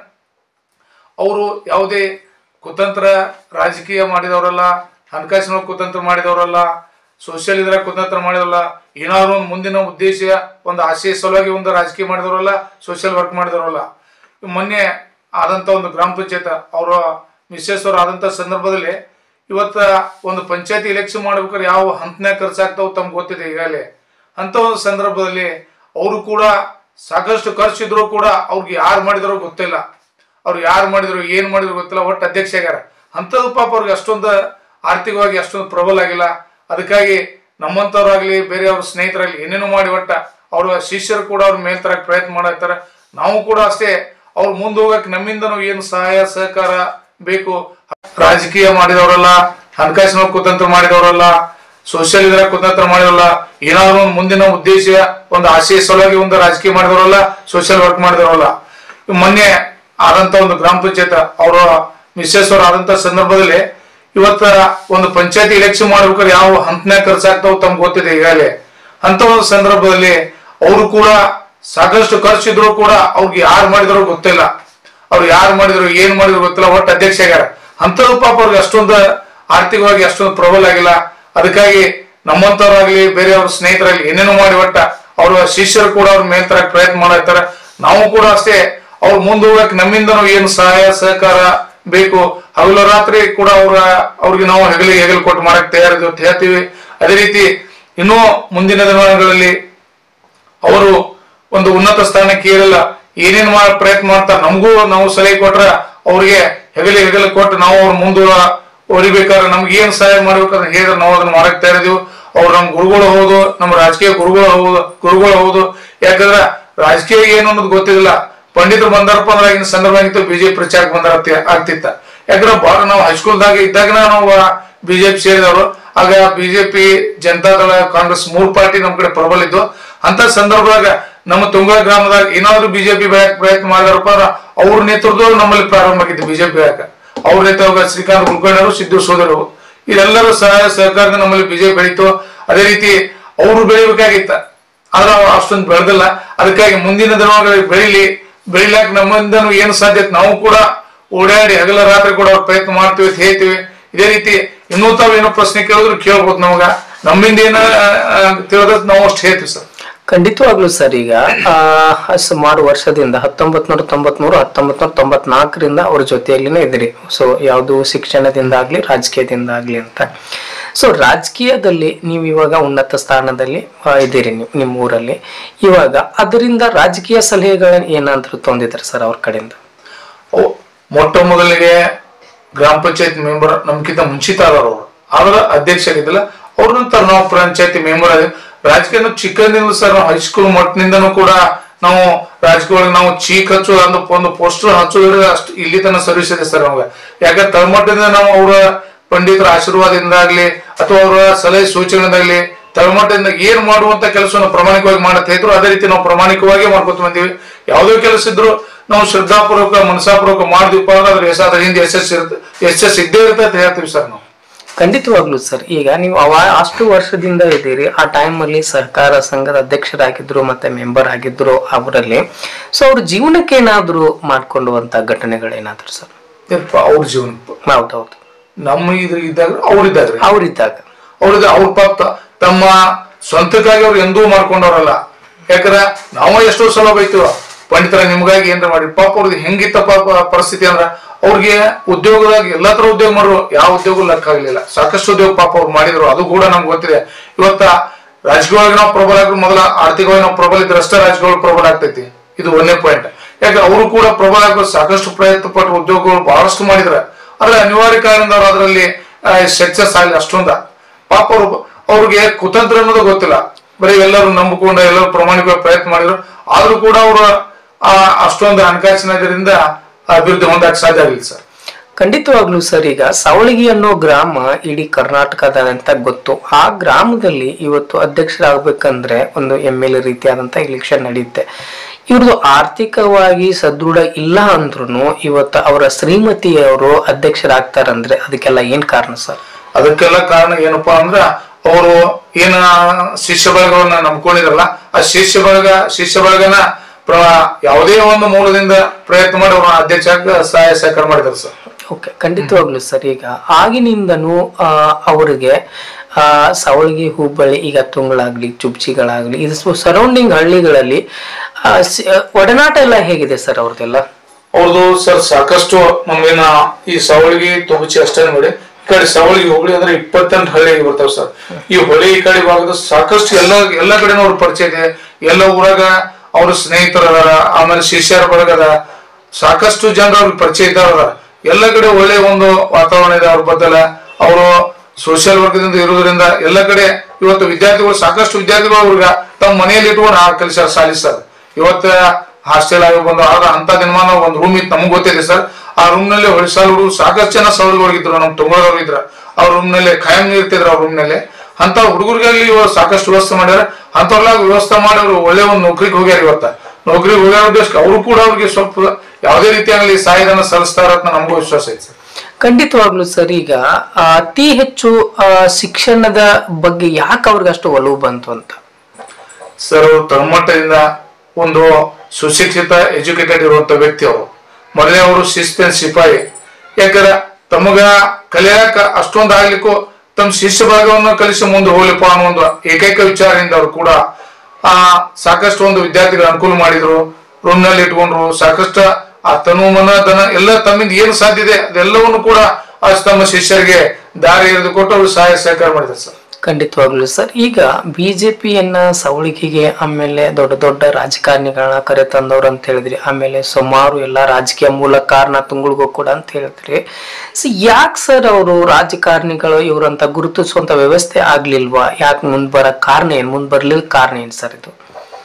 ಅವರು ಯಾವುದೇ ಕುತಂತ್ರ ರಾಜಕೀಯ ಮಾಡಿದವರಲ್ಲ ಹಣಕಾಸಿನ ಕುತಂತ್ರ ಮಾಡಿದವರಲ್ಲ ಸೋಷಿಯಲ್ ಇದ್ರ ಕುತಂತ್ರ ಮಾಡಿದವರಲ್ಲ ಏನಾದ್ರು ಒಂದು ಮುಂದಿನ ಉದ್ದೇಶ ಒಂದು ಆಶಯ ಸಲುವಾಗಿ ಒಂದು ರಾಜಕೀಯ ಮಾಡಿದವರಲ್ಲ ಸೋಷಿಯಲ್ ವರ್ಕ್ ಮಾಡಿದವರಲ್ಲ ಮೊನ್ನೆ ಆದಂತ ಒಂದು ಗ್ರಾಮ ಪಂಚಾಯತ್ ಅವರ ಮಿಸ್ಸಸ್ ಅವರು ಆದಂತ ಸಂದರ್ಭದಲ್ಲಿ ಇವತ್ತ ಒಂದು ಪಂಚಾಯತಿ ಎಲೆಕ್ಷನ್ ಮಾಡ್ಬೇಕಾದ್ರೆ ಯಾವ ಹಂತನ್ಯಾಗ ಖರ್ಚಾಗ್ತಾವ ತಮ್ಗೆ ಗೊತ್ತಿದೆ ಈಗಾಗಲೇ ಅಂತ ಒಂದು ಸಂದರ್ಭದಲ್ಲಿ ಅವರು ಕೂಡ ಸಾಕಷ್ಟು ಖರ್ಚಿದ್ರು ಕೂಡ ಅವ್ರಿಗೆ ಯಾರು ಮಾಡಿದಾರೋ ಗೊತ್ತಿಲ್ಲ ಅವ್ರು ಯಾರು ಮಾಡಿದ್ರು ಏನ್ ಮಾಡಿದ್ರು ಗೊತ್ತಿಲ್ಲ ಒಟ್ಟು ಅಧ್ಯಕ್ಷ ಆಗ್ಯಾರ ಅಂಥದ್ದು ಪಾಪ ಅವ್ರಿಗೆ ಅಷ್ಟೊಂದು ಆರ್ಥಿಕವಾಗಿ ಅಷ್ಟೊಂದು ಪ್ರಬಲ ಆಗಿಲ್ಲ ಅದಕ್ಕಾಗಿ ನಮ್ಮಂಥವ್ರಾಗ್ಲಿ ಬೇರೆ ಅವ್ರ ಸ್ನೇಹಿತರಾಗ್ಲಿ ಏನೇನೋ ಮಾಡಿ ಒಟ್ಟ ಅವ್ರ ಶಿಷ್ಯರು ಕೂಡ ಅವ್ರ ಮೇಲ್ ತರಕ್ ಪ್ರಯತ್ನ ಮಾಡತ್ತಾರ ನಾವು ಕೂಡ ಅಷ್ಟೇ ಅವ್ರು ಮುಂದೆ ಹೋಗಕ್ ನಮ್ಮಿಂದ ನಾವು ಏನು ಸಹಾಯ ಸಹಕಾರ ಬೇಕು ರಾಜಕೀಯ ಮಾಡಿದವರಲ್ಲ ಹಣಕಾಸಿನ ಕುತಂತ್ರ ಮಾಡಿದವರಲ್ಲ ಸೋಷಿಯಲ್ ಇದ್ರ ಕುತಂತ್ರ ಮಾಡಿದವರಲ್ಲ ಏನಾದ್ರು ಒಂದು ಮುಂದಿನ ಉದ್ದೇಶ ಒಂದು ಆಶಯ ಸಲುವಾಗಿ ಒಂದು ರಾಜಕೀಯ ಮಾಡಿದವರಲ್ಲ ಸೋಷಿಯಲ್ ವರ್ಕ್ ಮಾಡಿದವರಲ್ಲ ಮೊನ್ನೆ ಆದಂತ ಒಂದು ಗ್ರಾಮ ಪಂಚಾಯತ್ ಅವರ ಮಿಸ್ಸಸ್ ಅವ್ರ ಆದಂತ ಸಂದರ್ಭದಲ್ಲಿ ಇವತ್ತ ಒಂದು ಪಂಚಾಯತಿ ಎಲೆಕ್ಷನ್ ಮಾಡ್ಬೇಕಾದ್ರೆ ಯಾವ ಹಂತನ್ಯಾಗ ಖರ್ಚಾಗ್ತಾವ ತಮ್ಗೆ ಗೊತ್ತಿದೆ ಈಗಾಗಲೇ ಅಂತ ಒಂದು ಸಂದರ್ಭದಲ್ಲಿ ಅವರು ಕೂಡ ಸಾಕಷ್ಟು ಖರ್ಚಿದ್ರು ಕೂಡ ಅವ್ರಿಗೆ ಯಾರು ಮಾಡಿದ್ರು ಗೊತ್ತಿಲ್ಲ ಅವ್ರು ಯಾರು ಮಾಡಿದ್ರು ಏನ್ ಮಾಡಿದ್ರು ಗೊತ್ತಿಲ್ಲ ಒಟ್ಟು ಅಧ್ಯಕ್ಷ ಆಗ್ಯಾರ ಅಂಥದ್ದು ಪಾಪ ಅವ್ರಿಗೆ ಅಷ್ಟೊಂದು ಆರ್ಥಿಕವಾಗಿ ಅಷ್ಟೊಂದು ಪ್ರಬಲ ಆಗಿಲ್ಲ ಅದಕ್ಕಾಗಿ ನಮ್ಮಂತವ್ರಾಗ್ಲಿ ಬೇರೆ ಅವ್ರ ಸ್ನೇಹಿತರಾಗ್ಲಿ ಏನೇನೋ ಮಾಡಿ ಒಟ್ಟ ಅವ್ರ ಶಿಷ್ಯರು ಕೂಡ ಅವ್ರ ಮೇಲ್ ತರಕ್ ಪ್ರಯತ್ನ ಮಾಡತ್ತಾರ ನಾವು ಕೂಡ ಅಷ್ಟೇ ಅವ್ರು ಮುಂದೆ ಹೋಗಕ್ ನಮ್ಮಿಂದನೂ ಏನು ಸಹಾಯ ಸಹಕಾರ ಬೇಕು ಹಗಲು ರಾತ್ರಿ ಕೂಡ ಅವ್ರ ಅವ್ರಿಗೆ ನಾವು ಹೆಗಲಿಗೆ ಹೆಗಲು ಕೊಟ್ಟು ಮಾಡಕ್ ತಯಾರಿದ್ದೀವಿ ಅಂತ ಹೇಳ್ತೀವಿ ಅದೇ ರೀತಿ ಇನ್ನೂ ಮುಂದಿನ ದಿನಗಳಲ್ಲಿ ಅವರು ಒಂದು ಉನ್ನತ ಸ್ಥಾನಕ್ಕೆ ಏರಿಲ್ಲ ಏನೇನ್ ಮಾಡ ಪ್ರಯತ್ನ ಮಾಡ್ತಾರೆ ನಮಗೂ ನಾವು ಸಲಹೆ ಕೊಟ್ರ ಅವ್ರಿಗೆ ಹೆಗಲಿ ಹೆಗಲು ಕೊಟ್ಟು ನಾವು ಅವ್ರ ಮುಂದೆ ಹೊಡಿಬೇಕಾದ್ರೆ ನಮ್ಗೆ ಏನ್ ಸಹಾಯ ಮಾಡ್ಬೇಕಾದ್ರೆ ಹೇಳಿದ್ರೆ ನಾವು ಅದನ್ನ ಮಾಡಕ್ ತಯಾರಿದೀವಿ ಅವ್ರು ನಮ್ ಗುರುಗಳು ಹೌದು ನಮ್ಮ ರಾಜಕೀಯ ಗುರುಗಳು ಹೌದು ಗುರುಗಳು ಹೌದು ಯಾಕಂದ್ರ ರಾಜಕೀಯ ಏನು ಅನ್ನೋದು ಗೊತ್ತಿಲ್ಲ ಪಂಡಿತರು ಬಂದಾರಪ್ಪ ಅಂದ್ರೆ ಆಗಿನ ಸಂದರ್ಭ ಆಗಿತ್ತು ಬಿಜೆಪಿ ಪ್ರಚಾರಕ್ಕೆ ಬಂದಾರ ಆಗ್ತಿ- ಆಗ್ತಿತ್ತ ಯಾಕಂದ್ರೆ ಬಹಳ ನಾವು ಹೈಸ್ಕೂಲ್ದಾಗ ಇದ್ದಾಗ ನಾವು ಬಿಜೆಪಿ ಸೇರಿದವರು ಆಗ ಬಿಜೆಪಿ ಜನತಾದಳ ಕಾಂಗ್ರೆಸ್ ಮೂರ್ ಪಾರ್ಟಿ ನಮ್ ಕಡೆ ಪ್ರಬಲ ಇದ್ದು ಅಂತ ಸಂದರ್ಭದಾಗ ನಮ್ಮ ತುಂಗ ಗ್ರಾಮದಾಗ ಏನಾದ್ರು ಬಿಜೆಪಿ ಬೆಳಕ್ ಪ್ರಯತ್ನ ಮಾಡಿದಾರಪ್ಪ ಅಂದ್ರೆ ಅವ್ರ ನೇತೃತ್ವದಲ್ಲಿ ನಮ್ಮಲ್ಲಿ ಪ್ರಾರಂಭ ಆಗಿತ್ತು ಬಿಜೆಪಿ ಬೆಳಕ ಅವ್ರ ನೇತೃತ್ವ ಶ್ರೀಕಾಂತ್ ಕುಲಕರ್ಣಿ ಅವರು ಸಿದ್ದು ಸೋದರರು ಇದೆಲ್ಲರೂ ಸಹಾಯ ಸಹಕಾರದಿಂದ ನಮ್ಮಲ್ಲಿ ಬಿಜೆಪಿ ಬೆಳೀತು ಅದೇ ರೀತಿ ಅವರು ಬೆಳಿಬೇಕಾಗಿತ್ತ ಆದ್ರೆ ಅವ್ರು ಅಷ್ಟೊಂದು ಬೆಳೆದಿಲ್ಲ ಅದಕ್ಕಾಗಿ ಮುಂದಿನ ದಿನಗಳಲ್ಲಿ ಬೆಳಿಲಿ ಬೆಳಿಲಾಕ ನಮ್ಮಿಂದನೂ ಏನು ಸಾಧ್ಯತೆ ನಾವು ಕೂಡ ಓಡಾಡಿ ಹಗಲ ರಾತ್ರಿ ಕೂಡ ಅವ್ರ ಪ್ರಯತ್ನ ಮಾಡ್ತೀವಿ ಅಂತ ಹೇಳ್ತೀವಿ ಇದೇ ರೀತಿ ಇನ್ನೂ ತಾವ್ ಏನೋ ಪ್ರಶ್ನೆ ಕೇಳಿದ್ರು ಕೇಳ್ಬೋದು ನಮಗ ನಮ್ಮಿಂದ ಏನ ತಿಳಿದ ನಾವು ಅಷ್ಟು ಹೇಳ್ತೀವಿ ಸರ್ ಖಂಡಿತವಾಗ್ಲೂ ಸರ್ ಈಗ ಆ, ಸುಮಾರು ವರ್ಷದಿಂದ ಹತ್ತೊಂಬತ್ ನೂರ ತೊಂಬತ್ಮೂರು ಹತ್ತೊಂಬತ್ ನೂರ ತೊಂಬತ್ನಾಲ್ಕರಿಂದ ಅವ್ರ ಜೊತೆಯಲ್ಲಿನೇ ಇದ್ರಿ ಸೊ ಯಾವುದು ಶಿಕ್ಷಣದಿಂದ ಆಗ್ಲಿ ರಾಜಕೀಯದಿಂದ ಆಗ್ಲಿ ಅಂತ ಸೊ ರಾಜಕೀಯದಲ್ಲಿ ನೀವು ಇವಾಗ ಉನ್ನತ ಸ್ಥಾನದಲ್ಲಿ ಆ, ಇದ್ದೀರಿ ನೀವು ನಿಮ್ಮ ಊರಲ್ಲಿ ಇವಾಗ ಅದರಿಂದ ರಾಜಕೀಯ ಸಲಹೆಗಳನ್ನ ಏನಾದ್ರು ತೊಂದಿದ್ದಾರೆ ಸರ್ ಅವ್ರ ಕಡೆಯಿಂದ ಅವು ಮೊಟ್ಟ ಮೊದಲಿಗೆ ಗ್ರಾಮ ಪಂಚಾಯತ್ ಮೆಂಬರ್ ನಮ್ಗಿಂತ ಮುಂಚಿತ ಆದವ್ರು ಅವರು ಆದ್ರ ಅಧ್ಯಕ್ಷ ಆಗಿದ್ದಿಲ್ಲ ಅವ್ರ ನಂತರ ನಾವು ಪಂಚಾಯತಿ ಮೆಂಬರ್ ಆಗಿ ರಾಜಕೀಯ ಚಿಕ್ಕಂದಿಂದ ಸರ್ ನಾವು ಹೈಸ್ಕೂಲ್ ಮಟ್ಟನಿಂದನೂ ಕೂಡ ನಾವು ರಾಜಕೀಯ ಒಳಗೆ ನಾವು ಚೀಕ್ ಹಚ್ಚೋದು ಅಂದ್ರೆ ಒಂದು ಪೋಸ್ಟರ್ ಹಚ್ಚೋದ್ರೆ ಅಷ್ಟು ಇಲ್ಲಿ ತನಕ ಸರ್ವಿಸ್ ಇದೆ ಸರ್ ನಮ್ಗೆ ಯಾಕಂದ್ರೆ ತಳಮಟ್ಟದಿಂದ ನಾವು ಅವರ ಪಂಡಿತರ ಆಶೀರ್ವಾದದಿಂದಾಗ್ಲಿ ಅಥವಾ ಅವರ ಸಲಹೆ ಸೂಚನೆಯಿಂದಾಗ್ಲಿ ತಳಮಟ್ಟದಿಂದ ಏನ್ ಮಾಡುವಂತ ಕೆಲಸವನ್ನು ಪ್ರಾಮಾಣಿಕವಾಗಿ ಮಾಡತ್ತೆ ಇದ್ರು ಅದೇ ರೀತಿ ನಾವು ಪ್ರಾಮಾಣಿಕವಾಗಿ ಮಾಡ್ಕೊತ ಬಂದೀವಿ ಯಾವುದೇ ಕೆಲಸ ಇದ್ರು ನಾವು ಶ್ರದ್ಧಾಪೂರ್ವಕ ಮನಸಾಪೂರ್ವಕ ಮಾಡಿದ್ವಿಪ್ಪ ಅಂದ್ರೆ ಅದ್ರ ಯಶ ಅದ್ರ ಹಿಂದೆ ಯಶಸ್ಸು ಇರುತ್ತೆ ಯಶಸ್ಸು ಇದ್ದೇ ಇರುತ್ತೆ ಅಂತ ಹೇಳ್ತೀವಿ ಸರ್ ನಾವು ಖಂಡಿತವಾಗ್ಲೂ ಸರ್ ಈಗ ನೀವು ಅವ ಅಷ್ಟು ವರ್ಷದಿಂದ ಇದ್ದೀರಿ ಆ time ಅಲ್ಲಿ ಸಹಕಾರ ಸಂಘದ ಅಧ್ಯಕ್ಷರಾಗಿದ್ರು ಮತ್ತೆ ಮೆಂಬರ್ ಆಗಿದ್ರು ಅವರಲ್ಲಿ ಸೊ ಅವ್ರ ಜೀವನಕ್ಕೆ ಏನಾದ್ರು ಮಾಡ್ಕೊಳ್ಳುವಂತ ಘಟನೆಗಳೇನಾದ್ರು ಸರ್ ಏನಪ್ಪ ಅವ್ರ ಜೀವನ ಹೌದೌದು ನಮ್ಮ ಇದ್ರ ಇದ್ದಾಗ ಅವ್ರಿದ್ದಾಗ್ರಿ ಅವ್ರಿದ್ದಾಗ ಅವ್ರದ್ದು ಅವ್ರ ಪಾಪ ತಮ್ಮ ಸ್ವಂತಕ್ಕಾಗಿ ಅವ್ರು ಎಂದೂ ಮಾಡ್ಕೊಂಡವ್ರಲ್ಲ ಯಾಕಂದ್ರೆ ನಾವು ಎಷ್ಟೋ ಸಲ ಬೈತೀವ ಪಂಡಿತರ ನಿಮ್ಗಾಗಿ ಏನ್ರ ಮಾಡಿ ಪಾಪ ಅವ್ರಿಗೆ ಹೆಂಗಿತ್ತ ಪಾಪ ಪರಿಸ್ಥಿತಿ ಅಂದ್ರ ಅವ್ರಿಗೆ ಉದ್ಯೋಗದಾಗ ಎಲ್ಲಾ ತರ ಉದ್ಯೋಗ ಮಾಡ್ರು ಯಾವ ಉದ್ಯೋಗ ಲೆಕ್ಕ ಆಗ್ಲಿಲ್ಲ ಸಾಕಷ್ಟು ಉದ್ಯೋಗ ಪಾಪ ಅವ್ರು ಮಾಡಿದ್ರು ಅದು ಕೂಡ ನಮ್ಗೆ ಗೊತ್ತಿದೆ ಇವತ್ತ ರಾಜಕೀಯವಾಗಿ ನಾವು ಪ್ರಬಲ ಆಗ್ರು ಮೊದಲ ಆರ್ಥಿಕವಾಗಿ ನಾವು ಪ್ರಬಲ ಇದ್ರೆ ಅಷ್ಟೇ ರಾಜಕೀಯವಾಗಿ ಪ್ರಬಲ ಆಗ್ತೈತಿ ಇದು ಒಂದನೇ ಪಾಯಿಂಟ್ ಯಾಕೆ ಅವರು ಕೂಡ ಪ್ರಬಲ ಆಗೋ ಸಾಕಷ್ಟು ಪ್ರಯತ್ನ ಪಟ್ಟು ಉದ್ಯೋಗಗಳು ಬಹಳಷ್ಟು ಮಾಡಿದ್ರೆ ಆದ್ರೆ ಅನಿವಾರ್ಯ ಕಾರಣದಿಂದ ಅವ್ರು ಅದರಲ್ಲಿ ಸಕ್ಸಸ್ ಆಗಲಿ ಅಷ್ಟೊಂದ ಪಾಪ ಅವ್ರು ಅವ್ರಿಗೆ ಕುತಂತ್ರ ಅನ್ನೋದು ಗೊತ್ತಿಲ್ಲ ಬರೀ ಎಲ್ಲರೂ ನಂಬಿಕೊಂಡು ಎಲ್ಲರೂ ಪ್ರಾಮಾಣಿಕವಾಗಿ ಪ್ರಯತ್ನ ಮಾಡಿದ್ರು ಆದ್ರೂ ಕೂಡ ಅವರು ಅಷ್ಟೊಂದು ಹಣಕಾಸಿನ ಇದರಿಂದ ಅಭಿವೃದ್ಧಿ ಹೊಂದಕ್ಕೆ ಸಾಧ್ಯ ಆಗಿಲ್ಲ ಸರ್ ಖಂಡಿತವಾಗ್ಲೂ ಸರ್ ಈಗ ಸವಳಗಿ ಅನ್ನೋ ಗ್ರಾಮ ಇಡೀ ಕರ್ನಾಟಕದಾದಂತ ಗೊತ್ತು ಆ ಗ್ರಾಮದಲ್ಲಿ ಇವತ್ತು ಅಧ್ಯಕ್ಷರಾಗಬೇಕಂದ್ರೆ ಒಂದು ಎಮ್ ಎಲ್ ಎ ರೀತಿಯಾದಂತ ಎಲೆಕ್ಷನ್ ನಡೆಯುತ್ತೆ ಇವ್ರದ್ದು ಆರ್ಥಿಕವಾಗಿ ಸದೃಢ ಇಲ್ಲ ಅಂದ್ರೂ ಇವತ್ತು ಅವರ ಶ್ರೀಮತಿಯವರು ಅಧ್ಯಕ್ಷರಾಗ್ತಾರಂದ್ರೆ ಅದಕ್ಕೆಲ್ಲ ಏನ್ ಕಾರಣ ಸರ್ ಅದಕ್ಕೆಲ್ಲ ಕಾರಣ ಏನಪ್ಪಾ ಅಂದ್ರ ಅವರು ಏನ ಶಿಷ್ಯ ಬಳಗವನ್ನ ನಂಬ್ಕೊಂಡಿದ್ರಲ್ಲ ಆ ಶಿಷ್ಯ ಬಳಗ ಶಿಷ್ಯ ಬಳಗನ ಪ್ರ ಯಾವುದೇ ಒಂದು ಮೂಲದಿಂದ ಪ್ರಯತ್ನ ಮಾಡಿ ಅವ್ರ ಅಧ್ಯಕ್ಷ ಆಗಿ ಸಹಾಯ ಸಹಕಾರ ಮಾಡಿದ್ರು ಸರ್ ಓಕೆ ಖಂಡಿತವಾಗ್ಲು ಸರ್ ಈಗ ಆಗಿನಿಂದನೂ ಆ, ಅವರಿಗೆ ಆ ಸವಳಗಿ ಹುಬ್ಬಳ್ಳಿ ಈಗ ತುಂಗಳಾಗ್ಲಿ ಚುಬ್ಚಿಗಳಾಗ್ಲಿ ಇದು ಸರೌಂಡಿಂಗ್ ಹಳ್ಳಿಗಳಲ್ಲಿ ಆ, ಸಿ- ಒಡನಾಟ ಎಲ್ಲ ಹೇಗಿದೆ ಸರ್ ಅವ್ರದ್ದೆಲ್ಲ ಅವ್ರದ್ದು ಸರ್ ಸಾಕಷ್ಟು ನಮ್ಗೇನ ಈ ಸವಳಿಗೆ ತುಬಚಿ ಅಷ್ಟೇ ನೋಡಿ ಈ ಕಡೆ ಸವಳಿಗೆ ಹುಬ್ಳಿ ಅಂದ್ರೆ ಇಪ್ಪತ್ತೆಂಟು ಹಳ್ಳಿ ಬರ್ತಾವ ಸರ್ ಈ ಹೊಳಿ ಈ ಕಡೆ ಭಾಗದ ಸಾಕಷ್ಟು ಎಲ್ಲ ಎಲ್ಲ ಕಡೆ ಅವ್ರ ಪರಿಚಯ ಇದೆ ಎಲ್ಲ ಊರಾಗ ಅವ್ರ ಸ್ನೇಹಿತರ ಅದಾರ ಆಮೇಲೆ ಶಿಷ್ಯರ ಬಳಗದ ಸಾಕಷ್ಟು ಜನರು ಅವ್ರಿಗೆ ಪರಿಚಯ ಇದ್ದಾರ ಎಲ್ಲ ಕಡೆ ಒಳ್ಳೆ ಒಂದು ವಾತಾವರಣ ಇದೆ ಅವ್ರ ಬದಲ ಅವರು ಸೋಷಿಯಲ್ ವರ್ಗದಿಂದ ಇರುವುದರಿಂದ ಎಲ್ಲ ಕಡೆ ಇವತ್ತು ವಿದ್ಯಾರ್ಥಿಗಳು ಸಾಕಷ್ಟು ವಿದ್ಯಾರ್ಥಿಗಳು ಅವ್ರಿಗೆ ತಮ್ಮ ಮನೆಯಲ್ಲಿ ಇಟ್ಕೊಂಡು ಆ ಕೆಲಸ ಸಾಲಿಸ್ತಾರೆ ಇವತ್ತ ಹಾಸ್ಟೆಲ್ ಆಗಿ ಬಂದು ಆಗ ಅಂತ ದಿನಮಾನ ಒಂದು ರೂಮ್ ಇತ್ತು ನಮ್ಗೆ ಗೊತ್ತಿದೆ ಸರ್ ಆ ರೂಮ್ ನಲ್ಲಿ ಹೊಳಿಸಾಲ್ ಹುಡುಗರು ಸಾಕಷ್ಟು ಜನ ಸವಲ್ಗಳಿದ್ರು ನಮ್ ತುಂಗದವ್ರು ಇದ್ರ ಆ ರೂಮ್ ನಲ್ಲಿ ಖಾಯಂ ಇರ್ತಿದ್ರು ಆ ರೂಮ್ ನಲ್ಲಿ ಅಂತ ಹುಡುಗರಿಗಾಗಿ ಇವಾಗ ಸಾಕಷ್ಟು ವ್ಯವಸ್ಥೆ ಮಾಡ್ಯಾರ ಅಂತವ್ರೆಲ್ಲ ವ್ಯವಸ್ಥೆ ಮಾಡಿ ಅವ್ರು ಒಳ್ಳೆ ಒಂದು ನೌಕರಿಗೆ ಹೋಗ್ಯಾರ ಇವತ್ತ ನೌಕರಿಗೆ ಹೋಗ್ಯಾರ ಉದ್ದೇಶ ಅವರು ಕೂಡ ಅವ್ರಿಗೆ ಸ್ವಲ್ಪ ಯಾವುದೇ ರೀತಿಯಾಗಲಿ ಸಹಾಯಧನ ಸಲ್ಲಿಸ್ತಾರ ಅಂತ ನಮಗೂ ವಿಶ್ವಾಸ ಐತೆ ಸರ್ ಖಂಡಿತವಾಗ್ಲು ಸರ್ ಈಗ ಆ, ಅತಿ ಹೆಚ್ಚು ಆ, ಶಿಕ್ಷಣದ ಬಗ್ಗೆ ಯಾಕೆ ಅವ್ರಿಗೆ ಅಷ್ಟು ಒಲವು ಬಂತು ಅಂತ ಸರ್ ಅವರು ತಳಮಟ್ಟದಿಂದ ಒಂದು ಸುಶಿಕ್ಷಿತ ಎಜುಕೇಟೆಡ್ ಇರುವಂತ ವ್ಯಕ್ತಿ ಅವರು ಮೊದಲೇ ಅವರು ಶಿಸ್ತಿನ ಸಿಪಾಯಿ ಯಾಕಂದ್ರೆ ತಮಗ ಕಲಿಯಾಕ ಅಷ್ಟೊಂದು ಆಗ್ಲಿಕ್ಕೂ ತಮ್ಮ ಶಿಷ್ಯ ಭಾಗವನ್ನು ಕಲಿಸಿ ಮುಂದೆ ಹೋಗ್ಲಿಪ್ಪ ಅನ್ನೋ ಒಂದು ಏಕೈಕ ವಿಚಾರದಿಂದ ಅವರು ಕೂಡ ಆ ಸಾಕಷ್ಟು ಒಂದು ವಿದ್ಯಾರ್ಥಿಗಳು ಅನುಕೂಲ ಮಾಡಿದ್ರು ರೂಮ್ ನಲ್ಲಿ ಇಟ್ಕೊಂಡ್ರು ಸಾಕಷ್ಟು ಆ ತನು ಮನ ಧನ ಎಲ್ಲ ತಮ್ಮಿಂದ ಏನು ಸಾಧ್ಯ ಇದೆ ಅದೆಲ್ಲವನ್ನು ಕೂಡ ಆ ತಮ್ಮ ಶಿಷ್ಯರಿಗೆ ದಾರಿ ಎರೆದುಕೊಟ್ಟು ಅವರು ಸಹಾಯ ಸಹಕಾರ ಮಾಡಿದ್ದಾರೆ ಸರ್ ಖಂಡಿತವಾಗ್ಲು ಸರ್ ಈಗ ಬಿಜೆಪಿಯನ್ನ ಸವಳಿಗೆಗೆ ಆಮೇಲೆ ದೊಡ್ಡ ದೊಡ್ಡ ರಾಜಕಾರಣಿಗಳನ್ನ ಕರೆ ತಂದವ್ರು ಅಂತ ಹೇಳಿದ್ರಿ ಆಮೇಲೆ ಸುಮಾರು ಎಲ್ಲ ರಾಜಕೀಯ ಮೂಲ ಕಾರಣ ತುಂಗುಳ್ಗೂ ಕೂಡ ಅಂತ ಹೇಳಿದ್ರಿ ಸೊ ಯಾಕೆ ಸರ್ ಅವರು ರಾಜಕಾರಣಿಗಳು ಇವ್ರಂತ ಗುರುತಿಸುವಂತ ವ್ಯವಸ್ಥೆ ಆಗ್ಲಿಲ್ವಾ ಯಾಕೆ ಮುಂದ್ ಬರಕ್ ಕಾರಣ ಏನ್ ಮುಂದ್ ಬರ್ಲಿಲ್ಲ ಕಾರಣ ಏನ್ ಸರ್ ಇದು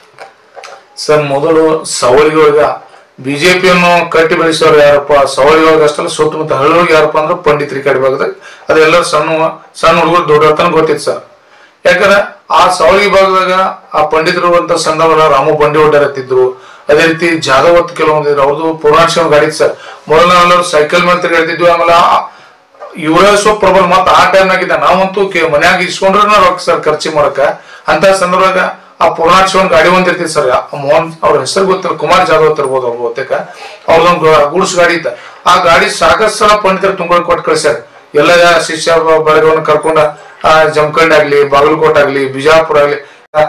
ಸರ್ ಮೊದಲು ಸವಳಿಗೊಳಗ ಬಿಜೆಪಿಯನ್ನು ಕಟ್ಟಿ ಬೆಳೆಸೋರು ಯಾರಪ್ಪ ಸವಳಿಗೊಳಗ ಅಷ್ಟಲ್ಲ ಸುತ್ತಮುತ್ತ ಹಳ್ಳಿಗೆ ಯಾರಪ್ಪ ಅಂದ್ರೆ ಪಂಡಿತರಿ ಕಡೆ ಭಾಗದಾಗ ಅದೆಲ್ಲ ಸಣ್ಣ ಸಣ್ಣ ಹುಡುಗರು ದೊಡ್ಡ ಗೊತ್ತಿತ್ತು ಸರ್ ಯಾಕಂದ್ರೆ ಆ ಸವಳಿಗೆ ಭಾಗದಾಗ ಆ ಪಂಡಿತರು ಅಂತ ಸಣ್ಣವರ ರಾಮು ಬಂಡಿ ಒಡ್ಡರ್ ಎತ್ತಿದ್ರು ಅದೇ ರೀತಿ ಜಾಧವತ್ ಕೆಲವೊಂದು ಇದ್ರು ಅವ್ರದ್ದು ಪುರಾಣ ಗಾಡಿ ಇತ್ತು ಸರ್ ಮೊದಲ ಎಲ್ಲರೂ ಸೈಕಲ್ ಮೇಲೆ ತಿರುಗಾಡ್ತಿದ್ವಿ ಆಮೇಲೆ ಆ- ಇವರ ಸ್ವಲ್ಪ ಪ್ರಬಲ ಮತ್ತ ಆ ಟೈಮ್ನಾಗಿದ್ದ ನಾವಂತೂ ಕೆ- ಮನ್ಯಾಗ ಇಸ್ಕೊಂಡ್ರೆ ರೊಕ್ಕ ಸರ್ ಖರ್ಚು ಮಾಡಕ ಅಂತ ಸಂದರ್ಭದಾಗ ಆ ಪೂರ್ಣಾಕ್ಷವನ್ ಗಾಡಿ ಒಂದ್ ಇರ್ತಿತ್ತು ಸರ್ ಆ ಮೋಹನ್ ಅವ್ರ ಹೆಸರು ಗೊತ್ತಿಲ್ಲ ಕುಮಾರ್ ಜಾಧವ್ ಅಂತ ಇರ್ಬೋದು ಅವ್ರು ಬಹುತೇಕ ಅವ್ರದೊಂದು ಗೂಡ್ಸ್ ಗಾಡಿ ಇತ್ತ ಆ ಗಾಡಿ ಸಾಕಷ್ಟು ಸಲ ಪಂಡಿತರ ತುಂಬ ಕೊಟ್ಟು ಕಳ್ಸ್ಯಾರ ಎಲ್ಲ ಶಿಷ್ಯ ಬ- ಬಳಗವನ್ನು ಕರ್ಕೊಂಡ ಆ ಜಮಖಂಡ್ ಆಗ್ಲಿ ಬಾಗಲಕೋಟ್ ಆಗ್ಲಿ ಬಿಜಾಪುರ ಆಗ್ಲಿ ಆ,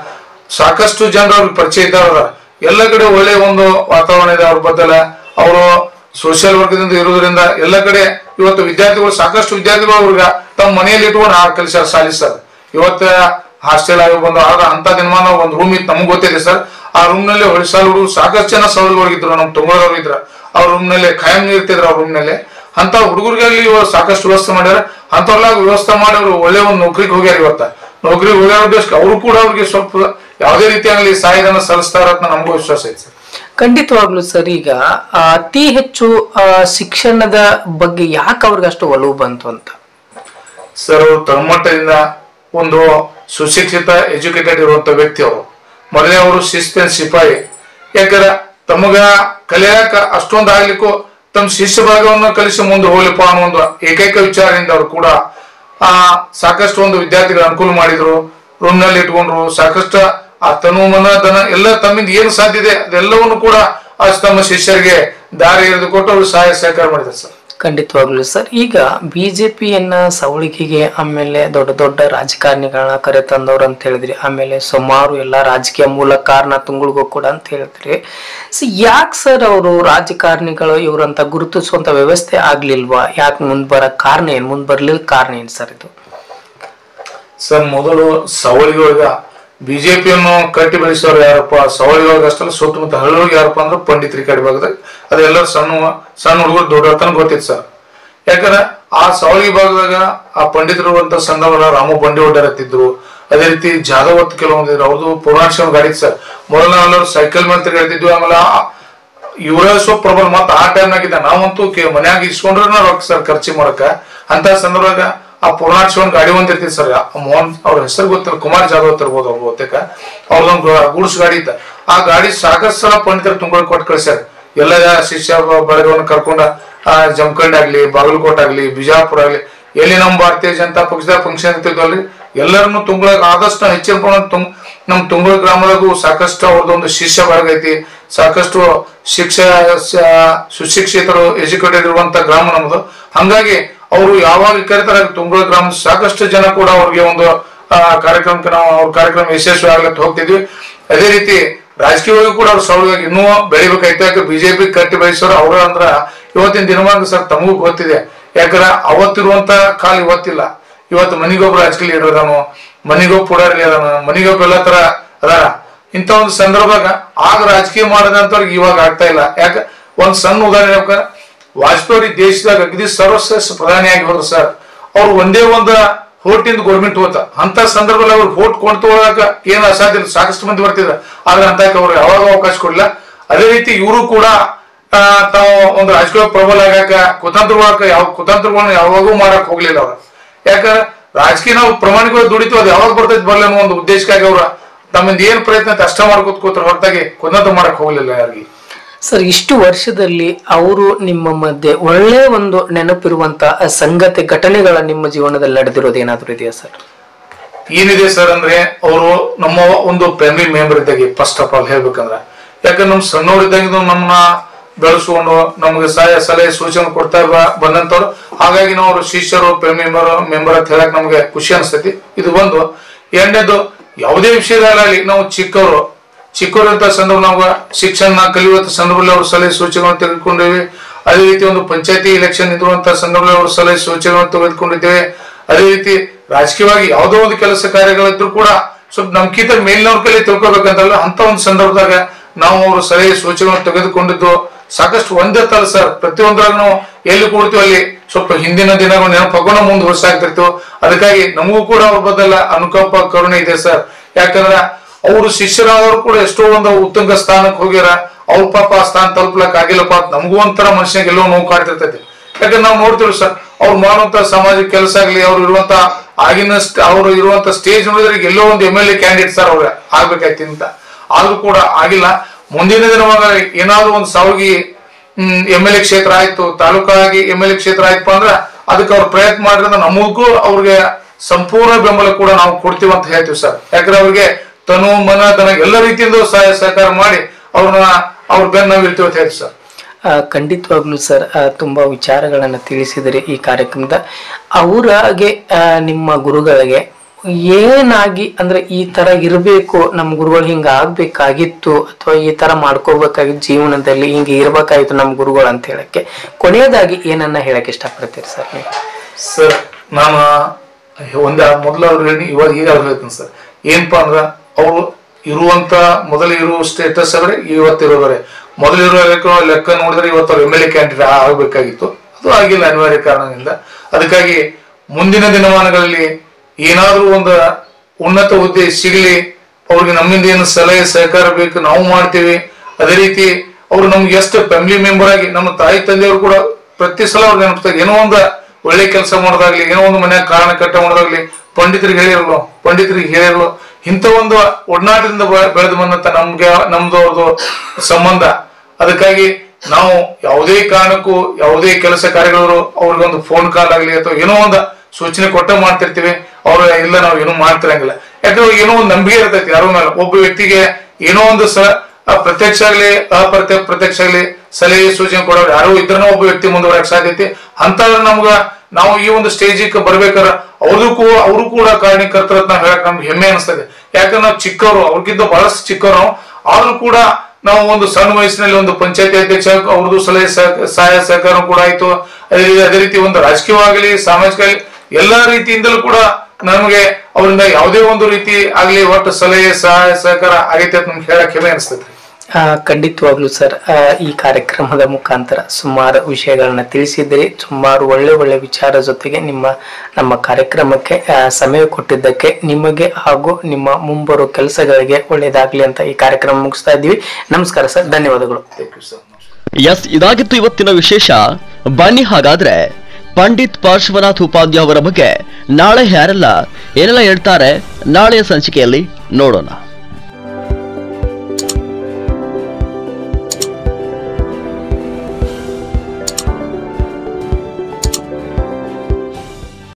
ಸಾಕಷ್ಟು ಜನರು ಅವ್ರಿಗೆ ಪರಿಚಯ ಇದ್ದಾರ ಎಲ್ಲ ಕಡೆ ಒಳ್ಳೆ ಒಂದು ವಾತಾವರಣ ಇದೆ ಅವ್ರ ಬದಲ ಅವರು ಸೋಷಿಯಲ್ ವರ್ಗದಿಂದ ಇರುವುದರಿಂದ ಎಲ್ಲ ಕಡೆ ಇವತ್ತು ವಿದ್ಯಾರ್ಥಿಗಳು ಸಾಕಷ್ಟು ವಿದ್ಯಾರ್ಥಿಗಳು ಅವ್ರಿಗೆ ತಮ್ಮ ಮನೆಯಲ್ಲಿ ಇಟ್ಕೊಂಡು ಆ ಕೆಲಸ ಸಾಲಿಸ್ತಾರೆ ಇವತ್ತ ಹಾಸ್ಟೆಲ್ ಆಗಿ ಬಂದು ಆಗ ಅಂತ ದಿನಮಾನ ಒಂದು ರೂಮ್ ಇತ್ತು ನಮ್ಗೆ ಗೊತ್ತಿದೆ ಸರ್ ಆ ರೂಮ್ ನಲ್ಲಿ ಹೊಳಿಸಾಲ್ ಹುಡುಗರು ಸಾಕಷ್ಟು ಜನ ಸೌಲಭ್ಯಗಳಿದ್ರು ನಮ್ಮ ತುಂಗದವ್ರು ಇದ್ರ ಅವ್ರ ರೂಮ್ ನಲ್ಲಿ ಖಾಯಂ ಇರ್ತಿದ್ರು ಅವ್ರ ರೂಮ್ ನಲ್ಲಿ ಅಂತ ಹುಡುಗರಿಗಾಗಿ ಇವಾಗ ಸಾಕಷ್ಟು ವ್ಯವಸ್ಥೆ ಮಾಡ್ಯಾರ ಅಂತವ್ರಲ್ಲ ವ್ಯವಸ್ಥೆ ಮಾಡಿ ಅವರು ಒಳ್ಳೆ ಒಂದು ನೌಕರಿಗೆ ಹೋಗ್ಯಾರ ಇವತ್ತ ನೌಕರಿಗೆ ಹೋಗ್ಯಾರ ಉದ್ದೇಶಕ್ಕೆ ಅವರು ಕೂಡ ಅವ್ರಿಗೆ ಸ್ವಲ್ಪ ಯಾವುದೇ ರೀತಿಯಲ್ಲಿ ಸಹಾಯಧನ ಸಲ್ಲಿಸ್ತಾರ ಅಂತ ನಮಗೂ ವಿಶ್ವಾಸ ಐತೆ ಸರ್ ಖಂಡಿತವಾಗ್ಲು ಸರ್ ಈಗ ಆ, ಅತಿ ಹೆಚ್ಚು ಆ, ಶಿಕ್ಷಣದ ಬಗ್ಗೆ ಯಾಕೆ ಅವ್ರಿಗೆ ಅಷ್ಟು ಒಲವು ಬಂತು ಅಂತ ಸರ್ ಅವರು ತಳಮಟ್ಟದಿಂದ ಒಂದು ಸುಶಿಕ್ಷಿತ ಎಜುಕೇಟೆಡ್ ಇರುವಂತ ವ್ಯಕ್ತಿ ಅವರು ಮೊದಲೇ ಅವರು ಶಿಸ್ತಿನ ಸಿಪಾಯಿ ಯಾಕಂದ್ರೆ ತಮಗ ಕಲಿಯಾಕ ಅಷ್ಟೊಂದು ಆಗ್ಲಿಕ್ಕೂ ತಮ್ಮ ಶಿಷ್ಯ ಭಾಗವನ್ನು ಕಲಿಸಿ ಮುಂದೆ ಹೋಗ್ಲಿಪ್ಪ ಅನ್ನೋ ಒಂದು ಏಕೈಕ ವಿಚಾರದಿಂದ ಅವರು ಕೂಡ ಆ ಸಾಕಷ್ಟು ಒಂದು ವಿದ್ಯಾರ್ಥಿಗಳ ಅನುಕೂಲ ಮಾಡಿದ್ರು ರೂಮ್ ನಲ್ಲಿ ಇಟ್ಕೊಂಡ್ರು ಸಾಕಷ್ಟು ಆ ತನು ಮನ ಧನ ಎಲ್ಲ ತಮ್ಮಿಂದ ಏನು ಸಾಧ್ಯ ಇದೆ ಅದೆಲ್ಲವನ್ನು ಕೂಡ ಆ ತಮ್ಮ ಶಿಷ್ಯರಿಗೆ ದಾರಿ ಎರೆದುಕೊಟ್ಟು ಅವರು ಸಹಾಯ ಸಹಕಾರ ಮಾಡಿದ್ದಾರೆ ಸರ್ ಖಂಡಿತವಾಗ್ಲು ಸರ್ ಈಗ ಬಿಜೆಪಿಯನ್ನ ಸವಳಿಕೆಗೆ ಆಮೇಲೆ ದೊಡ್ಡ ದೊಡ್ಡ ರಾಜಕಾರಣಿಗಳನ್ನ ಕರೆ ತಂದವ್ರು ಅಂತ ಹೇಳಿದ್ರಿ ಆಮೇಲೆ ಸುಮಾರು ಎಲ್ಲ ರಾಜಕೀಯ ಮೂಲ ಕಾರಣ ತುಂಗುಳ್ಗೂ ಕೂಡ ಅಂತ ಹೇಳಿದ್ರಿ ಸೊ ಯಾಕೆ ಸರ್ ಅವರು ರಾಜಕಾರಣಿಗಳು ಇವ್ರಂತ ಗುರುತಿಸುವಂತ ವ್ಯವಸ್ಥೆ ಆಗ್ಲಿಲ್ವಾ ಯಾಕೆ ಮುಂದ್ ಬರಕ್ ಕಾರಣ ಏನ್ ಮುಂದ್ ಬರ್ಲಿಲ್ಲ ಕಾರಣ ಏನ್ ಸರ್ ಇದು ಸರ್ ಮೊದಲು ಸವಳಿಗೊಳಗ ಬಿಜೆಪಿಯನ್ನು ಕಟ್ಟಿ ಬೆಳೆಸೋರು ಯಾರಪ್ಪ ಸವಳಿಗೊಳಗ ಅಷ್ಟಲ್ಲ ಸುತ್ತಮುತ್ತ ಹಳ್ಳಿಗಳಿಗೆ ಯಾರಪ್ಪ ಅಂದ್ರೆ ಪಂಡಿತರಿ ಕಡೆ ಭಾಗದಾಗ ಅದೆಲ್ಲ ಸಣ್ಣ ಸಣ್ಣ ಹುಡುಗರು ದೊಡ್ಡ ಗೊತ್ತಿತ್ತು ಸರ್ ಯಾಕಂದ್ರೆ ಆ ಸವಳಿ ಭಾಗದಾಗ ಆ ಪಂಡಿತರು ಅಂತ ಸಂದರ್ಭ ರಾಮು ಬಂಡಿ ಒಡ್ಡಾರತ್ತಿದ್ರು ಅದೇ ರೀತಿ ಜಾಧವತ್ ಕೆಲವೊಂದು ಇದ್ರು ಅವ್ರದ್ದು ಪುರಾಣ ಗಾಡಿ ಇತ್ತು ಸರ್ ಮೊದಲ ಎಲ್ಲರೂ ಸೈಕಲ್ ಮೇಲೆ ತಿರುಗಾಡ್ತಿದ್ವಿ ಆಮೇಲೆ ಆ- ಇವರ ಸ್ವಲ್ಪ ಪ್ರಬಲ ಮತ್ತ ಆ ಟೈಮ್ನಾಗಿದ್ದ ನಾವಂತೂ ಕೆ- ಮನ್ಯಾಗ ಇಸ್ಕೊಂಡ್ರೆ ರೊಕ್ಕ ಸರ್ ಖರ್ಚು ಮಾಡಕ ಅಂತ ಸಂದರ್ಭದಾಗ ಆ ಪುರಾಣ ಶಿವನ್ ಗಾಡಿ ಒಂದ್ ಇರ್ತಿತ್ತು ಸರ್ ಮೋಹನ್ ಅವ್ರ ಹೆಸರು ಗೊತ್ತಿಲ್ಲ ಕುಮಾರ್ ಜಾಧವ್ ಅಂತ ಇರ್ಬೋದು ಅವ್ರು ಬಹುತೇಕ ಅವ್ರದೊಂದು ಗೂಡ್ಸ್ ಗಾಡಿ ಇತ್ತ ಆ ಗಾಡಿ ಸಾಕಷ್ಟು ಸಲ ಪಂಡಿತರು ತುಂಬ ಕೊಟ್ಟು ಕಳ್ಸ್ಯಾರ ಎಲ್ಲ ಶಿಷ್ಯ ಬ- ಬಳಗವನ್ನು ಕರ್ಕೊಂಡ ಆ ಜಮಖಂಡ್ ಆಗ್ಲಿ ಬಾಗಲಕೋಟ್ ಆಗ್ಲಿ ಬಿಜಾಪುರ ಆಗ್ಲಿ ಎಲ್ಲಿ ನಮ್ಮ ಭಾರತೀಯ ಜನತಾ ಪಕ್ಷದ ಫಂಕ್ಷನ್ ಇರ್ತಿದ್ವಲ್ರಿ ಎಲ್ಲರನ್ನು ತುಂಗಳ ಆದಷ್ಟು ಹೆಚ್ಚಿನ ಪ್ರಮಾಣ ತುಂ ನಮ್ಮ ತುಂಗಳ ಗ್ರಾಮದಾಗೂ ಸಾಕಷ್ಟು ಅವ್ರದ್ದೊಂದು ಶಿಷ್ಯ ವರ್ಗ ಐತಿ ಸಾಕಷ್ಟು ಶಿಕ್ಷ ಸ- ಸುಶಿಕ್ಷಿತರು ಎಜುಕೇಟೆಡ್ ಇರುವಂತ ಗ್ರಾಮ ನಮ್ಮದು ಹಂಗಾಗಿ ಅವರು ಯಾವಾಗ ಕರೀತಾರೆ ತುಂಗಳ ಗ್ರಾಮ ಸಾಕಷ್ಟು ಜನ ಕೂಡ ಅವ್ರಿಗೆ ಒಂದು ಆ, ಕಾರ್ಯಕ್ರಮಕ್ಕೆ ನಾವು ಅವ್ರ ಕಾರ್ಯಕ್ರಮ ಯಶಸ್ವಿ ಆಗ್ಲತ್ತ ಹೋಗ್ತಿದ್ವಿ ಅದೇ ರೀತಿ ರಾಜಕೀಯವಾಗಿ ಕೂಡ ಅವ್ರ ಸೌಲಭ್ಯ ಇನ್ನೂ ಬೆಳಿಬೇಕಾಯ್ತು ಯಾಕೆ ಬಿಜೆಪಿ ಕಟ್ಟಿ ಬೆಳೆಸೋರು ಅವ್ರ ಅಂದ್ರ ಇವತ್ತಿನ ದಿನಮಾನ ಸರ್ ತಮಗೂ ಗೊತ್ತಿದೆ ಯಾಕಂದ್ರೆ ಅವತ್ತಿರುವಂತ ಕಾಲ ಇವತ್ತಿಲ್ಲ ಇವತ್ತು ಮನಿಗೊಬ್ಬ ರಾಜಕೀಯ ಲೀಡರ್ ಅದಾನು ಮನಿಗೊಬ್ಬ ಪುಡಾರಿ ಅದಾನ ಮನಿಗೊಬ್ಬ ಎಲ್ಲ ತರ ಅದಾರ ಇಂಥ ಒಂದು ಸಂದರ್ಭದಾಗ ಆಗ ರಾಜಕೀಯ ಮಾಡದಂತವ್ರಿಗೆ ಇವಾಗ ಆಗ್ತಾ ಇಲ್ಲ ಯಾಕ ಒಂದ್ ಸಣ್ಣ ಉದಾಹರಣೆ ಹೇಳ್ಬೇಕಂದ್ರೆ ವಾಜಪೇಯಿ ಅವ್ರು ಈ ದೇಶದಾಗ ಅಗದಿ ಸರ್ವಶ್ರೇಷ್ಠ ಪ್ರಧಾನಿಯಾಗಿ ಹೋದ್ರು ಸರ್ ಅವ್ರು ಒಂದೇ ಒಂದು ಹೋಟಿಂದ ಗೌರ್ಮೆಂಟ್ ಹೋತ ಅಂತ ಸಂದರ್ಭದಲ್ಲಿ ಅವ್ರು ಹೋಟ್ ಕೊಂಡ್ಕೊಳ್ಳಾಕ ಏನು ಅಸಾಧ್ಯ ಇಲ್ಲ ಸಾಕಷ್ಟು ಮಂದಿ ಬರ್ತಿದ್ರು ಆದ್ರೆ ಅಂತ ಅವ್ರು ಯಾವಾಗ ಅವಕಾಶ ಕೊಡ್ಲಿಲ್ಲ ಅದೇ ರೀತಿ ಇವರು ಕೂಡ ಆ, ತಾವು ಒಂದು ರಾಜಕೀಯ ಪ್ರಬಲ ಆಗಾಕ ಕುತಂತ್ರಗಳಾಕ ಯಾವ ಕುತಂತ್ರಗಳನ್ನ ಯಾವಾಗೂ ಮಾಡಕ್ ಹೋಗ್ಲಿಲ್ಲ ಅವ್ರು ಯಾಕಂದ್ರೆ ರಾಜಕೀಯ ನಾವು ಪ್ರಾಮಾಣಿಕವಾಗಿ ದುಡಿತು ಅದು ಯಾವಾಗ ಬರ್ತೈತಿ ಬರಲ್ಲ ಅನ್ನೋ ಒಂದು ಉದ್ದೇಶಕ್ಕಾಗಿ ಅವ್ರ ತಮ್ಮಿಂದ ಏನ್ ಪ್ರಯತ್ನ ಐತೆ ಅಷ್ಟ ಮಾಡ್ಕೋತ ಕೂತ್ರ ಹೊರತಾಗಿ ಕುತಂತ್ರ ಮಾಡಕ್ ಹೋಗ್ಲಿಲ್ಲ ಯಾರಿಗೆ ಸರ್ ಇಷ್ಟು ವರ್ಷದಲ್ಲಿ ಅವರು ನಿಮ್ಮ ಮಧ್ಯೆ ಒಳ್ಳೆ ಒಂದು ನೆನಪಿರುವಂತ ಸಂಗತಿ ಘಟನೆಗಳ ನಿಮ್ಮ ಜೀವನದಲ್ಲಿ ನಡೆದಿರೋದು ಏನಾದ್ರು ಇದೆಯಾ ಸರ್ ಏನಿದೆ ಸರ್ ಅಂದ್ರೆ ಅವರು ನಮ್ಮ ಒಂದು ಫ್ಯಾಮಿಲಿ ಮೆಂಬರ್ ಇದ್ದಾಗೆ ಫಸ್ಟ್ ಆಫ್ ಆಲ್ ಹೇಳ್ಬೇಕಂದ್ರೆ ಯಾಕಂದ್ರೆ ನಮ್ ಸಣ್ಣವರಿದ್ದಾಗ ನಮ್ಮನ್ನ ಬೆಳೆಸ್ಕೊಂಡು ನಮ್ಗೆ ಸಹಾಯ ಸಲಹೆ ಸೂಚನೆ ಕೊಡ್ತಾ ಬ- ಬಂದಂತವ್ರು ಹಾಗಾಗಿ ನಾವು ಅವ್ರ ಶಿಷ್ಯರು ಫ್ಯಾಮಿಲಿ ಮೆಂಬರ್ ಮೆಂಬರ್ ಅಂತ ಹೇಳಕ್ ನಮ್ಗೆ ಖುಷಿ ಅನಿಸ್ತೈತಿ ಇದು ಒಂದು ಎರಡನೇದು ಯಾವುದೇ ವಿಷಯದಲ್ಲಿ ನಾವು ಚಿಕ್ಕವರು ಚಿಕ್ಕವರಂತ ಸಂದರ್ಭ ನಾವು ಶಿಕ್ಷಣ ಕಲಿಯುವಂತ ಸಂದರ್ಭದಲ್ಲಿ ಅವ್ರ ಸಲಹೆ ಸೂಚನೆಗಳನ್ನು ತೆಗೆದುಕೊಂಡಿವಿ ಅದೇ ರೀತಿ ಒಂದು ಪಂಚಾಯತಿ ಎಲೆಕ್ಷನ್ ಇರುವಂತ ಸಂದರ್ಭದಲ್ಲಿ ಅವ್ರ ಸಲಹೆ ಸೂಚನೆಗಳನ್ನು ತೆಗೆದುಕೊಂಡಿದ್ದೇವೆ ಅದೇ ರೀತಿ ರಾಜಕೀಯವಾಗಿ ಯಾವುದೋ ಒಂದು ಕೆಲಸ ಕಾರ್ಯಗಳಿದ್ರು ಕೂಡ ಸ್ವಲ್ಪ ನಮ್ಕಿಂತ ಮೇಲಿನವ್ರ ಕೈಲಿ ತಿಳ್ಕೊಬೇಕಂತಲ್ಲ ಅಂತ ಒಂದು ಸಂದರ್ಭದಾಗ ನಾವು ಅವ್ರ ಸಲಹೆ ಸೂಚನೆಗಳನ್ನು ತೆಗೆದುಕೊಂಡಿದ್ದು ಸಾಕಷ್ಟು ಒಂದೇ ತರ ಸರ್ ಪ್ರತಿಯೊಂದ್ರಾಗ ನಾವು ಎಲ್ಲಿ ಕೂಡ್ತೀವಿ ಅಲ್ಲಿ ಸ್ವಲ್ಪ ಹಿಂದಿನ ದಿನಗಳು ನೆನಪಾಕೊಂಡು ಮುಂದೆ ಹೊಸಾಗ್ತಿರ್ತೀವಿ ಅದಕ್ಕಾಗಿ ನಮಗೂ ಕೂಡ ಅವ್ರ ಬದಲ ಅನುಕಂಪ ಕರುಣೆ ಇದೆ ಸರ್ ಯಾಕಂದ್ರೆ ಅವರು ಶಿಷ್ಯರಾದವರು ಕೂಡ ಎಷ್ಟೋ ಒಂದು ಉತ್ತುಂಗ ಸ್ಥಾನಕ್ಕೆ ಹೋಗ್ಯಾರ ಅವ್ರ ಪಾಪ ಆ ಸ್ಥಾನ ತಲುಪ್ಲಕ್ ಆಗಿಲ್ಲಪ್ಪ ಅಂತ ನಮಗೂ ಒಂಥರ ಮನುಷ್ಯನಿಗೆ ಎಲ್ಲೋ ನೋವು ಕಾಡ್ತಿರ್ತೈತಿ ಯಾಕಂದ್ರೆ ನಾವು ನೋಡ್ತೀವಿ ಸರ್ ಅವ್ರು ಮಾಡುವಂತ ಸಾಮಾಜಿಕ ಕೆಲಸ ಆಗ್ಲಿ ಅವ್ರು ಇರುವಂತ ಆಗಿನ ಸ್ಟ್- ಅವ್ರು ಇರುವಂತ ಸ್ಟೇಜ್ ನೋಡಿದ್ರೆ ಈಗ ಎಲ್ಲೋ ಒಂದು M L A candidate sir ಅವ್ರ ಆಗ್ಬೇಕಾಯ್ತು ಅಂತ ಆದ್ರೂ ಕೂಡ ಆಗಿಲ್ಲ ಮುಂದಿನ ದಿನವಾಗ ಏನಾದ್ರು ಒಂದು ಸಾವಿಗೆ ಎಮ್ ಎಲ್ ಎ ಕ್ಷೇತ್ರ ಆಯ್ತು ತಾಲೂಕಾಗಿ ಎಮ್ ಎಲ್ ಎ ಕ್ಷೇತ್ರ ಆಯ್ತು ಅಂದ್ರೆ ಅದಕ್ಕೆ ಅವ್ರು ಪ್ರಯತ್ನ ಮಾಡಿದ್ರೆ ನಮಗೂ ಅವ್ರಿಗೆ ಸಂಪೂರ್ಣ ಬೆಂಬಲ ಕೂಡ ನಾವು ಕೊಡ್ತೀವಿ ಅಂತ ಹೇಳ್ತೀವಿ ಸರ್ ಯಾಕಂದ್ರೆ ಅವ್ರಿಗೆ ತನು ಮನ ತನ ಎಲ್ಲ ರೀತಿಯಿಂದ ಸಹಾಯ ಸಹಕಾರ ಮಾಡಿ ಅವ್ರನ್ನ ಅವ್ರ ಬೆನ್ನ ನಾವು ಇರ್ತೀವಿ ಅಂತ ಹೇಳ್ತೀವಿ ಸರ್ ಆ, ಖಂಡಿತವಾಗ್ಲೂ ಸರ್ ಆ, ತುಂಬಾ ವಿಚಾರಗಳನ್ನ ತಿಳಿಸಿದರೆ ಈ ಕಾರ್ಯಕ್ರಮದ ಅವರಾಗೆ ಆ, ನಿಮ್ಮ ಗುರುಗಳಿಗೆ ಏನಾಗಿ ಅಂದ್ರೆ ಈ ತರ ಇರಬೇಕು ನಮ್ ಗುರುಗಳು ಹಿಂಗ ಆಗ್ಬೇಕಾಗಿತ್ತು ಅಥವಾ ಈ ತರ ಮಾಡ್ಕೋಬೇಕಾಗಿತ್ತು ಜೀವನದಲ್ಲಿ ಹಿಂಗೆ ಇರ್ಬೇಕಾಗಿತ್ತು ನಮ್ ಗುರುಗಳು ಅಂತ ಹೇಳಕ್ಕೆ ಕೊನೆಯದಾಗಿ ಏನನ್ನ ಹೇಳಕ್ ಇಷ್ಟಪಡ್ತೀರಿ ಸರ್ ನೀವು ಸರ್ ನಾನು ಒಂದ ಮೊದಲು ಅವ್ರು ಹೇಳಿ ಇವಾಗ ಈಗ ಅವ್ರು ಹೇಳ್ತೀನಿ ಸರ್ ಏನಪ್ಪಾ ಅಂದ್ರ ಅವರು ಇರುವಂತ ಮೊದಲು ಇರುವ ಸ್ಟೇಟಸ್ ಅವರೇ ಇವತ್ತಿರೋದ್ರೆ ಮೊದಲು ಇರೋ ಲೆಕ್ಕ ಲೆಕ್ಕ ನೋಡಿದ್ರೆ ಇವತ್ತು ಅವ್ರು ಎಮ್ ಎಲ್ ಎ ಕ್ಯಾಂಡಿಡೇಟ್ ಆಗಬೇಕಾಗಿತ್ತು ಅದು ಆಗಿಲ್ಲ ಅನಿವಾರ್ಯ ಕಾರಣದಿಂದ ಅದಕ್ಕಾಗಿ ಮುಂದಿನ ದಿನಮಾನಗಳಲ್ಲಿ ಏನಾದ್ರೂ ಒಂದು ಉನ್ನತ ಹುದ್ದೆ ಸಿಗಲಿ ಅವ್ರಿಗೆ ನಮ್ಮಿಂದ ಏನು ಸಲಹೆ ಸಹಕಾರ ಬೇಕು ನಾವು ಮಾಡ್ತೀವಿ ಅದೇ ರೀತಿ ಅವ್ರು ನಮ್ಗೆ ಎಷ್ಟು ಫ್ಯಾಮಿಲಿ ಮೆಂಬರ್ ಆಗಿ ನಮ್ಮ ತಾಯಿ ತಂದೆಯವರು ಕೂಡ ಪ್ರತಿ ಸಲ ಅವ್ರು ನೆನಪಿಸ್ತಾರೆ ಏನೋ ಒಂದು ಒಳ್ಳೆ ಕೆಲಸ ಮಾಡೋದಾಗ್ಲಿ ಏನೋ ಒಂದು ಮನೆಯ ಕಾರಣ ಕಟ್ಟ ಮಾಡೋದಾಗ್ಲಿ ಪಂಡಿತರಿಗೆ ಹೇಳಿರಲು ಪಂಡಿತರಿಗೆ ಹೇಳಿರಲು ಇಂಥ ಒಂದು ಒಡನಾಟದಿಂದ ಬೆ- ಬೆಳೆದು ಬಂದಂತ ನಮ್ಗೆ ನಮ್ದು ಅವ್ರದ್ದು ಸಂಬಂಧ ಅದಕ್ಕಾಗಿ ನಾವು ಯಾವುದೇ ಕಾರಣಕ್ಕೂ ಯಾವುದೇ ಕೆಲಸ ಕಾರ್ಯಗಳು ಅವ್ರಿಗೊಂದು ಫೋನ್ ಕಾಲ್ ಆಗ್ಲಿ ಅಥವಾ ಏನೋ ಒಂದು ಸೂಚನೆ ಕೊಟ್ಟ ಮಾಡ್ತಿರ್ತೀವಿ ಅವ್ರು ಇಲ್ಲ ನಾವು ಏನೂ ಮಾಡ್ತಿರಂಗಿಲ್ಲ ಯಾಕಂದ್ರೆ ಏನೋ ಒಂದು ನಂಬಿಕೆ ಇರ್ತೈತಿ ಯಾರ ಮೇಲೆ ಒಬ್ಬ ವ್ಯಕ್ತಿಗೆ ಏನೋ ಒಂದು ಸ ಆ ಪ್ರತ್ಯಕ್ಷ ಆಗ್ಲಿ ಅಪ್ರತ್ಯ ಪ್ರತ್ಯಕ್ಷ ಆಗ್ಲಿ ಸಲಹೆ ಸೂಚನೆ ಕೊಡೋರು ಯಾರೋ ಇದ್ರನ್ನ ಒಬ್ಬ ವ್ಯಕ್ತಿ ಮುಂದುವರಕ್ ಸಾಧ್ಯತೆ ಅಂತ ನಮ್ಗ ನಾವು ಈ ಒಂದು ಸ್ಟೇಜಿಗೆ ಬರ್ಬೇಕಾರ ಅವ್ರದ್ದು ಕೂಡ ಅವರು ಕೂಡ ಕಾರಣೀಕರ್ತರ ನಾವು ಹೇಳಕ್ ನಮ್ಗೆ ಹೆಮ್ಮೆ ಅನಿಸ್ತದೆ ಯಾಕಂದ್ರೆ ನಾವು ಚಿಕ್ಕವರು ಅವ್ರಿಗಿಂತ ಬಹಳಷ್ಟು ಚಿಕ್ಕವರು ನಾವು ಆದ್ರೂ ಕೂಡ ನಾವು ಒಂದು ಸಣ್ಣ ವಯಸ್ಸಿನಲ್ಲಿ ಒಂದು ಪಂಚಾಯತಿ ಅಧ್ಯಕ್ಷ ಅವ್ರದ್ದು ಸಲಹೆ ಸಹ- ಸಹಾಯ ಸಹಕಾರ ಕೂಡ ಆಯ್ತು ಅದೇ ರೀತಿ ಅದೇ ರೀತಿ ಒಂದು ರಾಜಕೀಯವಾಗಲಿ ಸಾಮಾಜಿಕ ಆಗ್ಲಿ ಎಲ್ಲಾ ರೀತಿಯಿಂದಲೂ ಕೂಡ ನಮಗೆ ಅವರಿಂದ ಯಾವುದೇ ಒಂದು ರೀತಿ ಆಗ್ಲಿ ಒಟ್ಟು ಸಲಹೆ ಸಹಾಯ ಸಹಕಾರ ಆಗೈತೆ ಅಂತ ನಮ್ಗೆ ಹೇಳಕ್ ಹೆಮ್ಮೆ ಅನಿಸ್ತೈತಿ ಆ, ಖಂಡಿತವಾಗ್ಲೂ ಸರ್ ಆ, ಈ ಕಾರ್ಯಕ್ರಮದ ಮುಖಾಂತರ ಸುಮಾರು ವಿಷಯಗಳನ್ನ ತಿಳಿಸಿದ್ರಿ ಸುಮಾರು ಒಳ್ಳೆ ಒಳ್ಳೆ ವಿಚಾರ ಜೊತೆಗೆ ನಿಮ್ಮ ನಮ್ಮ ಕಾರ್ಯಕ್ರಮಕ್ಕೆ ಆ, ಸಮಯ ಕೊಟ್ಟಿದ್ದಕ್ಕೆ ನಿಮಗೆ ಹಾಗೂ ನಿಮ್ಮ ಮುಂಬರುವ ಕೆಲಸಗಳಿಗೆ ಒಳ್ಳೇದಾಗ್ಲಿ ಅಂತ ಈ ಕಾರ್ಯಕ್ರಮ ಮುಗಿಸ್ತಾ ಇದ್ದೀವಿ ನಮಸ್ಕಾರ ಸರ್ ಧನ್ಯವಾದಗಳು ಥ್ಯಾಂಕ್ ಯು ಸರ್ ಎಸ್ ಇದಾಗಿತ್ತು ಇವತ್ತಿನ ವಿಶೇಷ ಬನ್ನಿ ಹಾಗಾದ್ರೆ ಪಂಡಿತ್ ಪಾರ್ಶ್ವನಾಥ್ ಉಪಾಧ್ಯಾಯ ಅವರ ಬಗ್ಗೆ ನಾಳೆ ಯಾರೆಲ್ಲ ಏನೆಲ್ಲ ಹೇಳ್ತಾರೆ ನಾಳೆಯ ಸಂಚಿಕೆಯಲ್ಲಿ ನೋಡೋಣ